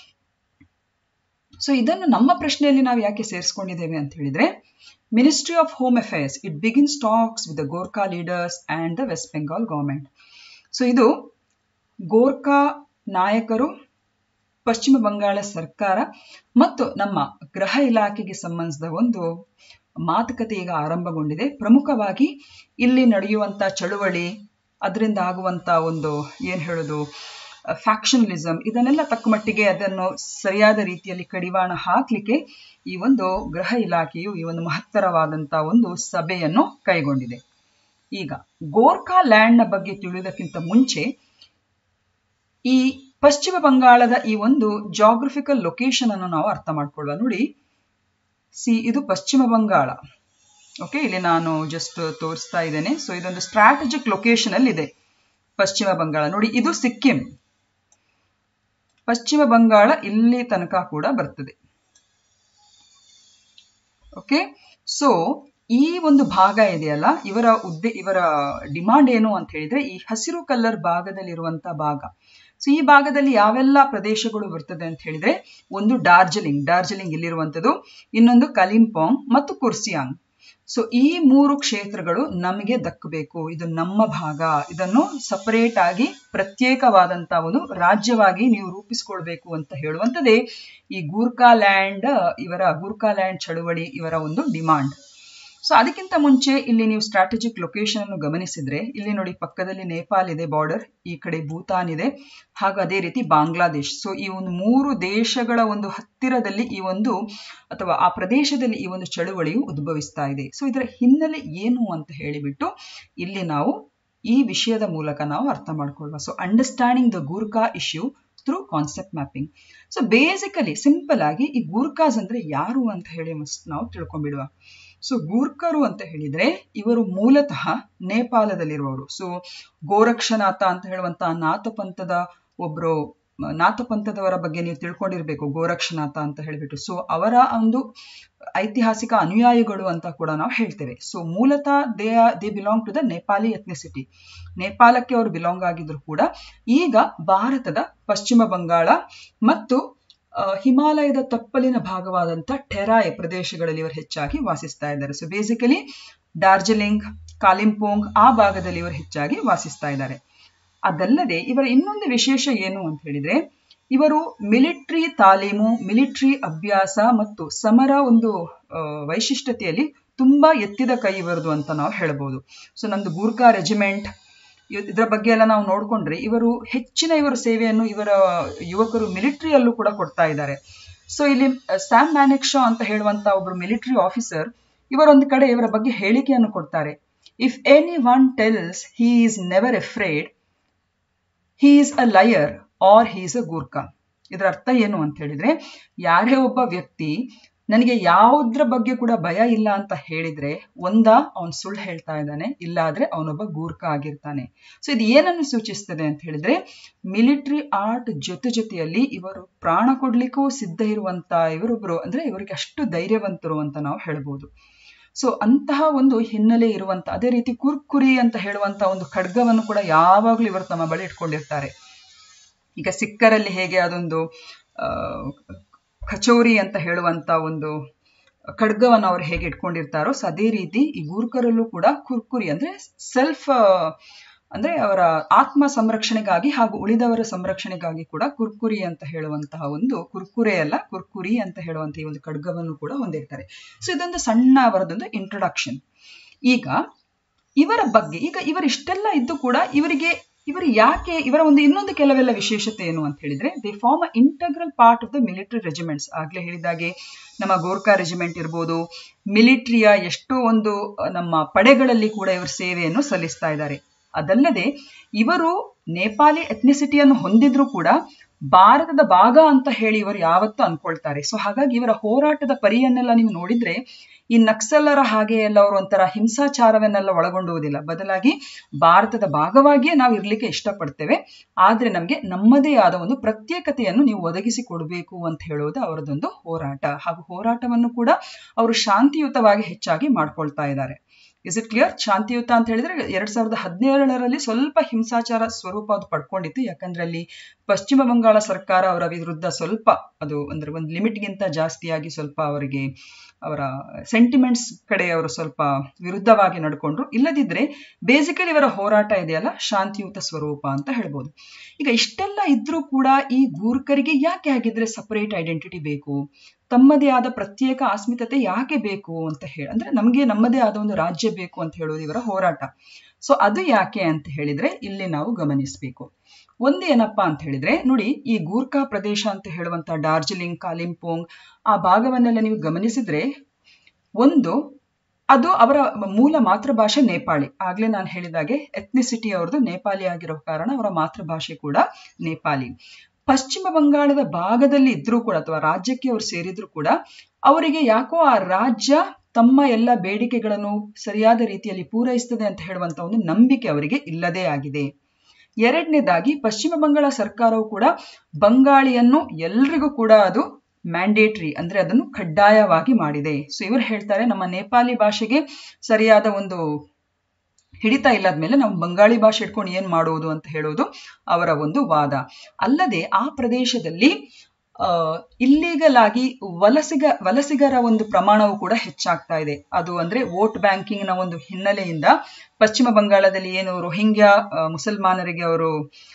ಸೊ ಇದನ್ನು ನಮ್ಮ ಪ್ರಶ್ನೆಯಲ್ಲಿ ನಾವು ಯಾಕೆ ಸೇರಿಸ್ಕೊಂಡಿದ್ದೇವೆ ಅಂತ ಹೇಳಿದ್ರೆ ministry of home affairs it begins talks with the Gorkha leaders and the west Bengal government so ಇದು ಗೋರ್ಖಾ ನಾಯಕರು ಪಶ್ಚಿಮ ಬಂಗಾಳ ಸರ್ಕಾರ ಮತ್ತು ನಮ್ಮ ಗೃಹ ಇಲಾಖೆಗೆ ಸಂಬಂಧಿಸಿದ ಒಂದು ಮಾತುಕತೆ ಈಗ ಆರಂಭಗೊಂಡಿದೆ ಪ್ರಮುಖವಾಗಿ ಇಲ್ಲಿ ನಡೆಯುವಂತ ಚಳುವಳಿ ಅದರಿಂದ ಆಗುವಂತ ಒಂದು ಏನ್ ಹೇಳೋದು ಫ್ಯಾಕ್ಷನಲಿಸಮ್ ಇದನ್ನೆಲ್ಲ ತಕ್ಕ ಮಟ್ಟಿಗೆ ಅದನ್ನು ಸರಿಯಾದ ರೀತಿಯಲ್ಲಿ ಕಡಿವಾಣ ಹಾಕ್ಲಿಕ್ಕೆ ಈ ಒಂದು ಗೃಹ ಇಲಾಖೆಯು ಈ ಒಂದು ಮಹತ್ತರವಾದಂತ ಒಂದು ಸಭೆಯನ್ನು ಕೈಗೊಂಡಿದೆ ಈಗ ಗೋರ್ಖಾ ಲ್ಯಾಂಡ್ ನ ಬಗ್ಗೆ ತಿಳಿಯೋದಕ್ಕಿಂತ ಮುಂಚೆ ಈ ಪಶ್ಚಿಮ ಬಂಗಾಳದ ಈ ಒಂದು ಜಾಗ್ರಫಿಕಲ್ ಲೊಕೇಶನ್ ಅನ್ನು ನಾವು ಅರ್ಥ ಮಾಡ್ಕೊಳ್ಳುವ ನೋಡಿ ಸಿ ಇದು ಪಶ್ಚಿಮ ಬಂಗಾಳ ಓಕೆ ಇಲ್ಲಿ ನಾನು ಜಸ್ಟ್ ತೋರಿಸ್ತಾ ಇದ್ದೇನೆ ಸೊ ಇದೊಂದು ಸ್ಟ್ರಾಟಜಿಕ್ ಲೊಕೇಶನ್ ಅಲ್ಲಿ ಇದೆ ಪಶ್ಚಿಮ ಬಂಗಾಳ ನೋಡಿ ಇದು ಸಿಕ್ಕಿಂ ಪಶ್ಚಿಮ ಬಂಗಾಳ ಇಲ್ಲಿ ತನಕ ಕೂಡ ಬರ್ತದೆ ಓಕೆ ಸೊ ಈ ಒಂದು ಭಾಗ ಇದೆಯಲ್ಲ ಇವರ ಉದ್ದೆ ಇವರ ಡಿಮಾಂಡ್ ಏನು ಅಂತ ಹೇಳಿದ್ರೆ ಈ ಹಸಿರು ಕಲರ್ ಭಾಗದಲ್ಲಿರುವಂತ ಭಾಗ ಸೊ ಈ ಭಾಗದಲ್ಲಿ ಯಾವೆಲ್ಲ ಪ್ರದೇಶಗಳು ಬರ್ತದೆ ಅಂತ ಹೇಳಿದ್ರೆ ಒಂದು ಡಾರ್ಜಿಲಿಂಗ್ ಡಾರ್ಜಿಲಿಂಗ್ ಇಲ್ಲಿರುವಂತದ್ದು ಇನ್ನೊಂದು ಕಲಿಂಪಾಂಗ್ ಮತ್ತು ಕುರ್ಸಿಯಾಂಗ್ ಸೊ ಈ ಮೂರು ಕ್ಷೇತ್ರಗಳು ನಮಗೆ ದಕ್ಕಬೇಕು ಇದು ನಮ್ಮ ಭಾಗ ಇದನ್ನು ಸಪರೇಟ್ ಆಗಿ ಪ್ರತ್ಯೇಕವಾದಂತ ಒಂದು ರಾಜ್ಯವಾಗಿ ನೀವು ರೂಪಿಸ್ಕೊಳ್ಬೇಕು ಅಂತ ಹೇಳುವಂಥದ್ದೇ ಈ ಗೂರ್ಖಾಲ್ಯಾಂಡ್ ಇವರ ಗೂರ್ಖಾಲ್ಯಾಂಡ್ ಚಳುವಳಿ ಇವರ ಒಂದು ಡಿಮಾಂಡ್ ಸೊ ಅದಕ್ಕಿಂತ ಮುಂಚೆ ಇಲ್ಲಿ ನೀವು ಸ್ಟ್ರಾಟಜಿಕ್ ಲೊಕೇಶನ್ ಅನ್ನು ಗಮನಿಸಿದ್ರೆ ಇಲ್ಲಿ ನೋಡಿ ಪಕ್ಕದಲ್ಲಿ ನೇಪಾಲ್ ಇದೆ ಬಾರ್ಡರ್ ಈ ಕಡೆ ಭೂತಾನ್ ಇದೆ ಹಾಗೂ ಅದೇ ರೀತಿ ಬಾಂಗ್ಲಾದೇಶ್ ಸೊ ಈ ಒಂದು ಮೂರು ದೇಶಗಳ ಒಂದು ಹತ್ತಿರದಲ್ಲಿ ಈ ಒಂದು ಅಥವಾ ಆ ಪ್ರದೇಶದಲ್ಲಿ ಈ ಒಂದು ಚಳುವಳಿಯು ಉದ್ಭವಿಸ್ತಾ ಇದೆ ಸೊ ಇದರ ಹಿನ್ನೆಲೆ ಏನು ಅಂತ ಹೇಳಿಬಿಟ್ಟು ಇಲ್ಲಿ ನಾವು ಈ ವಿಷಯದ ಮೂಲಕ ನಾವು ಅರ್ಥ ಮಾಡ್ಕೊಳ್ಳುವ so understanding the Gorkha issue through concept mapping so basically simple ಆಗಿ ಈ ಗೂರ್ಖಾಸ್ ಅಂದ್ರೆ ಯಾರು ಅಂತ ಹೇಳಿ ಮಸ್ಟ್ ನಾವು ತಿಳ್ಕೊಂಡ್ಬಿಡುವ ಸೊ ಗೂರ್ಖರು ಅಂತ ಹೇಳಿದ್ರೆ ಇವರು ಮೂಲತಃ ನೇಪಾಳದಲ್ಲಿರುವವರು ಸೊ ಗೋರಕ್ಷನಾಥ ಅಂತ ಹೇಳುವಂತ ನಾಥಪಂಥದ ಒಬ್ರು ನಾಥಪಂಥದವರ ಬಗ್ಗೆ ನೀವು ತಿಳ್ಕೊಂಡಿರ್ಬೇಕು ಗೋರಕ್ಷನಾಥ ಅಂತ ಹೇಳಿಬಿಟ್ಟು ಸೊ ಅವರ ಒಂದು ಐತಿಹಾಸಿಕ ಅನುಯಾಯಿಗಳು ಅಂತ ಕೂಡ ನಾವು ಹೇಳ್ತೇವೆ ಸೊ ಮೂಲತಃ they they belong to the Nepali ethnicity ನೇಪಾಳಕ್ಕೆ ಅವರು ಬಿಲಾಂಗ್ ಆಗಿದ್ರು ಕೂಡ ಈಗ ಭಾರತದ ಪಶ್ಚಿಮ ಬಂಗಾಳ ಮತ್ತು ಹಿಮಾಲಯದ ತಪ್ಪಲಿನ ಭಾಗವಾದಂಥ ಟೆರಾಯ್ ಪ್ರದೇಶಗಳಲ್ಲಿ ಇವರು ಹೆಚ್ಚಾಗಿ ವಾಸಿಸ್ತಾ ಇದ್ದಾರೆ ಸೊ ಬೇಸಿಕಲಿ ಡಾರ್ಜಿಲಿಂಗ್ ಕಾಲಿಂಪೋಂಗ್ ಆ ಭಾಗದಲ್ಲಿ ಇವರು ಹೆಚ್ಚಾಗಿ ವಾಸಿಸ್ತಾ ಇದ್ದಾರೆ ಅದಲ್ಲದೆ ಇವರ ಇನ್ನೊಂದು ವಿಶೇಷ ಏನು ಅಂತ ಹೇಳಿದ್ರೆ ಇವರು ಮಿಲಿಟ್ರಿ ತಾಲೀಮು ಮಿಲಿಟ್ರಿ ಅಭ್ಯಾಸ ಮತ್ತು ಸಮರ ಒಂದು ವೈಶಿಷ್ಟ್ಯತೆಯಲ್ಲಿ ತುಂಬಾ ಎತ್ತಿದ ಕೈ ಇವರದು ಅಂತ ನಾವು ಹೇಳ್ಬೋದು ಸೊ ನಮ್ದು ಗೂರ್ಖಾ ರೆಜಿಮೆಂಟ್ ಇದರ ಬಗ್ಗೆ ಎಲ್ಲ ನಾವು ನೋಡ್ಕೊಂಡ್ರೆ ಇವರು ಹೆಚ್ಚಿನ ಇವರ ಸೇವೆಯನ್ನು ಇವರ ಯುವಕರು ಮಿಲಿಟರಿಯಲ್ಲೂ ಕೂಡ ಕೊಡ್ತಾ ಇದ್ದಾರೆ ಸೊ ಇಲ್ಲಿ ಸ್ಯಾಮ್ ಮ್ಯಾನೆಕ್ಷಾ ಅಂತ ಹೇಳುವಂತ ಒಬ್ರು ಮಿಲಿಟರಿ ಆಫೀಸರ್ ಇವರೊಂದು ಕಡೆ ಇವರ ಬಗ್ಗೆ ಹೇಳಿಕೆಯನ್ನು ಕೊಡ್ತಾರೆ if any one tells he is never afraid he is a liar or he is a Gorkha ಇದರ ಅರ್ಥ ಏನು ಅಂತ ಹೇಳಿದ್ರೆ ಯಾರೇ ಒಬ್ಬ ವ್ಯಕ್ತಿ ನನಗೆ ಯಾವುದ್ರ ಬಗ್ಗೆ ಕೂಡ ಭಯ ಇಲ್ಲ ಅಂತ ಹೇಳಿದ್ರೆ ಒಂದ ಅವನ್ ಸುಳ್ಳು ಹೇಳ್ತಾ ಇದ್ದಾನೆ ಇಲ್ಲ ಆದ್ರೆ ಅವನೊಬ್ಬ ಗೂರ್ಖ ಆಗಿರ್ತಾನೆ ಸೊ ಇದು ಏನನ್ನು ಸೂಚಿಸ್ತದೆ ಅಂತ ಹೇಳಿದ್ರೆ ಮಿಲಿಟರಿ ಆರ್ಟ್ ಜೊತೆ ಜೊತೆಯಲ್ಲಿ ಇವರು ಪ್ರಾಣ ಕೊಡ್ಲಿಕ್ಕೂ ಸಿದ್ಧ ಇರುವಂತ ಇವರೊಬ್ರು ಅಂದ್ರೆ ಇವರಿಗೆ ಅಷ್ಟು ಧೈರ್ಯವಂತರು ಅಂತ ನಾವು ಹೇಳ್ಬೋದು ಸೊ ಅಂತಹ ಒಂದು ಹಿನ್ನೆಲೆ ಇರುವಂತ ಅದೇ ರೀತಿ ಕುರ್ಕುರಿ ಅಂತ ಹೇಳುವಂತ ಒಂದು ಖಡ್ಗವನ್ನು ಕೂಡ ಯಾವಾಗ್ಲೂ ಇವರು ತಮ್ಮ ಬಳಿ ಇಟ್ಕೊಂಡಿರ್ತಾರೆ ಈಗ ಸಿಕ್ಕರಲ್ಲಿ ಹೇಗೆ ಅದೊಂದು ಕಚೋರಿ ಅಂತ ಹೇಳುವಂತ ಒಂದು ಖಡ್ಗವನ್ನು ಅವರು ಹೇಗೆ ಇಟ್ಕೊಂಡಿರ್ತಾರೋ ಸೊ ಅದೇ ರೀತಿ ಈ ಗೂರ್ಖರಲ್ಲೂ ಕೂಡ ಕುರ್ಕುರಿ ಅಂದ್ರೆ ಸೆಲ್ಫ್ ಅಂದ್ರೆ ಅವರ ಆತ್ಮ ಸಂರಕ್ಷಣೆಗಾಗಿ ಹಾಗೂ ಉಳಿದವರ ಸಂರಕ್ಷಣೆಗಾಗಿ ಕೂಡ ಕುರ್ಕುರಿ ಅಂತ ಹೇಳುವಂತಹ ಒಂದು ಕುರ್ಕುರೆ ಅಲ್ಲ ಕುರ್ಕುರಿ ಅಂತ ಹೇಳುವಂತಹ ಈ ಒಂದು ಖಡ್ಗವನ್ನು ಕೂಡ ಹೊಂದಿರ್ತಾರೆ ಸೊ ಇದೊಂದು ಸಣ್ಣ ಅವರದೊಂದು ಇಂಟ್ರೊಡಕ್ಷನ್ ಈಗ ಇವರ ಬಗ್ಗೆ ಈಗ ಇವರಿಷ್ಟೆಲ್ಲ ಇದ್ದು ಕೂಡ ಇವರಿಗೆ ಇವರು ಯಾಕೆ ಇವರ ಒಂದು ಇನ್ನೊಂದು ಕೆಲವೆಲ್ಲ ವಿಶೇಷತೆ ಏನು ಅಂತ ಹೇಳಿದ್ರೆ they form a integral part of the military regiments ಆಗ್ಲೇ ಹೇಳಿದಾಗೆ ನಮ್ಮ ಗೋರ್ಖಾ ರೆಜಿಮೆಂಟ್ ಇರ್ಬೋದು ಮಿಲಿಟರಿಯ ಎಷ್ಟೋ ಒಂದು ನಮ್ಮ ಪಡೆಗಳಲ್ಲಿ ಕೂಡ ಇವರು ಸೇವೆಯನ್ನು ಸಲ್ಲಿಸ್ತಾ ಇದ್ದಾರೆ ಅದಲ್ಲದೆ ಇವರು ನೇಪಾಳಿ ಎಥ್ನಿಸಿಟಿಯನ್ನು ಹೊಂದಿದ್ರು ಕೂಡ ಭಾರತದ ಭಾಗ ಅಂತ ಹೇಳಿ ಇವರು ಯಾವತ್ತೂ ಅನ್ಕೊಳ್ತಾರೆ ಸೊ ಹಾಗಾಗಿ ಇವರ ಹೋರಾಟದ ಪರಿಯನ್ನೆಲ್ಲ ನೀವು ನೋಡಿದ್ರೆ ಈ ನಕ್ಸಲರ ಹಾಗೆ ಎಲ್ಲ ಅವರು ಒಂಥರ ಹಿಂಸಾಚಾರವನ್ನೆಲ್ಲ ಒಳಗೊಂಡುವುದಿಲ್ಲ ಬದಲಾಗಿ ಭಾರತದ ಭಾಗವಾಗಿಯೇ ನಾವು ಇರ್ಲಿಕ್ಕೆ ಇಷ್ಟಪಡ್ತೇವೆ ಆದ್ರೆ ನಮಗೆ ನಮ್ಮದೇ ಆದ ಒಂದು ಪ್ರತ್ಯೇಕತೆಯನ್ನು ನೀವು ಒದಗಿಸಿ ಕೊಡಬೇಕು ಅಂತ ಹೇಳೋದು ಅವರದೊಂದು ಹೋರಾಟ ಹಾಗೂ ಹೋರಾಟವನ್ನು ಕೂಡ ಅವರು ಶಾಂತಿಯುತವಾಗಿ ಹೆಚ್ಚಾಗಿ ಮಾಡ್ಕೊಳ್ತಾ ಇದ್ದಾರೆ ಇಸ್ ಇಟ್ ಕ್ಲಿಯರ್ ಶಾಂತಿಯುತ ಅಂತ ಹೇಳಿದ್ರೆ ಎರಡ್ ಸಾವಿರದ ಹದಿನೇಳರಲ್ಲಿ ಸ್ವಲ್ಪ ಹಿಂಸಾಚಾರ ಸ್ವರೂಪ ಅದು ಪಡ್ಕೊಂಡಿತ್ತು ಯಾಕಂದ್ರೆ ಅಲ್ಲಿ ಪಶ್ಚಿಮ ಬಂಗಾಳ ಸರ್ಕಾರ ಅವರ ವಿರುದ್ಧ ಸ್ವಲ್ಪ ಅದು ಅಂದ್ರೆ ಒಂದು ಲಿಮಿಟ್ಗಿಂತ ಜಾಸ್ತಿಯಾಗಿ ಸ್ವಲ್ಪ ಅವರಿಗೆ ಅವರ ಸೆಂಟಿಮೆಂಟ್ಸ್ ಕಡೆ ಅವರು ಸ್ವಲ್ಪ ವಿರುದ್ಧವಾಗಿ ನಡ್ಕೊಂಡ್ರು ಇಲ್ಲದಿದ್ರೆ ಬೇಸಿಕಲಿ ಇವರ ಹೋರಾಟ ಇದೆಯಲ್ಲ ಶಾಂತಿಯುತ ಸ್ವರೂಪ ಅಂತ ಹೇಳ್ಬೋದು ಈಗ ಇಷ್ಟೆಲ್ಲ ಇದ್ರೂ ಕೂಡ ಈ ಗೂರ್ಖರಿಗೆ ಯಾಕೆ ಆಗಿದ್ರೆ ಸಪರೇಟ್ ಐಡೆಂಟಿಟಿ ಬೇಕು ತಮ್ಮದೇ ಆದ ಪ್ರತ್ಯೇಕ ಅಸ್ಮಿತತೆ ಯಾಕೆ ಬೇಕು ಅಂತ ಹೇಳಿ ಅಂದ್ರೆ ನಮಗೆ ನಮ್ಮದೇ ಆದ ಒಂದು ರಾಜ್ಯ ಬೇಕು ಅಂತ ಹೇಳೋದು ಇವರ ಹೋರಾಟ ಸೊ ಅದು ಯಾಕೆ ಅಂತ ಹೇಳಿದ್ರೆ ಇಲ್ಲಿ ನಾವು ಗಮನಿಸಬೇಕು ಒಂದು ಏನಪ್ಪಾ ಅಂತ ಹೇಳಿದ್ರೆ ನೋಡಿ ಈ ಗೂರ್ಖಾ ಪ್ರದೇಶ ಅಂತ ಹೇಳುವಂತ ಡಾರ್ಜಿಲಿಂಗ್ ಕಾಲಿಂಪೋಂಗ್ ಆ ಭಾಗವನ್ನೆಲ್ಲ ನೀವು ಗಮನಿಸಿದ್ರೆ ಒಂದು ಅದು ಅವರ ಮೂಲ ಮಾತೃಭಾಷೆ ನೇಪಾಳಿ ಆಗ್ಲೇ ನಾನು ಹೇಳಿದಾಗೆ ಎಥ್ನಿಸಿಟಿ ಅವ್ರದ್ದು ನೇಪಾಳಿ ಆಗಿರೋ ಕಾರಣ ಅವರ ಮಾತೃಭಾಷೆ ಕೂಡ ನೇಪಾಳಿ ಪಶ್ಚಿಮ ಬಂಗಾಳದ ಭಾಗದಲ್ಲಿ ಇದ್ರೂ ಕೂಡ ಅಥವಾ ರಾಜ್ಯಕ್ಕೆ ಅವರು ಸೇರಿದ್ರು ಕೂಡ ಅವರಿಗೆ ಯಾಕೋ ಆ ರಾಜ್ಯ ತಮ್ಮ ಎಲ್ಲ ಬೇಡಿಕೆಗಳನ್ನು ಸರಿಯಾದ ರೀತಿಯಲ್ಲಿ ಪೂರೈಸ್ತದೆ ಅಂತ ಹೇಳುವಂತ ಒಂದು ನಂಬಿಕೆ ಅವರಿಗೆ ಇಲ್ಲದೇ ಆಗಿದೆ ಎರಡನೇದಾಗಿ ಪಶ್ಚಿಮ ಬಂಗಾಳ ಸರ್ಕಾರವು ಕೂಡ ಬಂಗಾಳಿಯನ್ನು ಎಲ್ರಿಗೂ ಕೂಡ ಅದು ಮ್ಯಾಂಡೇಟ್ರಿ ಅಂದ್ರೆ ಅದನ್ನು ಕಡ್ಡಾಯವಾಗಿ ಮಾಡಿದೆ ಸೊ ಇವರು ಹೇಳ್ತಾರೆ ನಮ್ಮ ನೇಪಾಳಿ ಭಾಷೆಗೆ ಸರಿಯಾದ ಒಂದು ಹಿಡಿತಾ ಇಲ್ಲದ್ಮೇಲೆ ನಾವು ಬಂಗಾಳಿ ಭಾಷೆ ಇಟ್ಕೊಂಡು ಏನ್ ಮಾಡೋದು ಅಂತ ಹೇಳೋದು ಅವರ ಒಂದು ವಾದ ಅಲ್ಲದೆ ಆ ಪ್ರದೇಶದಲ್ಲಿ ಅಹ್ ಇಲ್ಲೀಗಲ್ ಆಗಿ ವಲಸಿಗ ವಲಸಿಗರ ಒಂದು ಪ್ರಮಾಣವು ಕೂಡ ಹೆಚ್ಚಾಗ್ತಾ ಇದೆ ಅದು ಅಂದ್ರೆ ವೋಟ್ ಬ್ಯಾಂಕಿಂಗ್ ನ ಒಂದು ಹಿನ್ನೆಲೆಯಿಂದ ಪಶ್ಚಿಮ ಬಂಗಾಳದಲ್ಲಿ ಏನು ರೋಹಿಂಗ್ಯಾ ಮುಸಲ್ಮಾನರಿಗೆ ಅವರು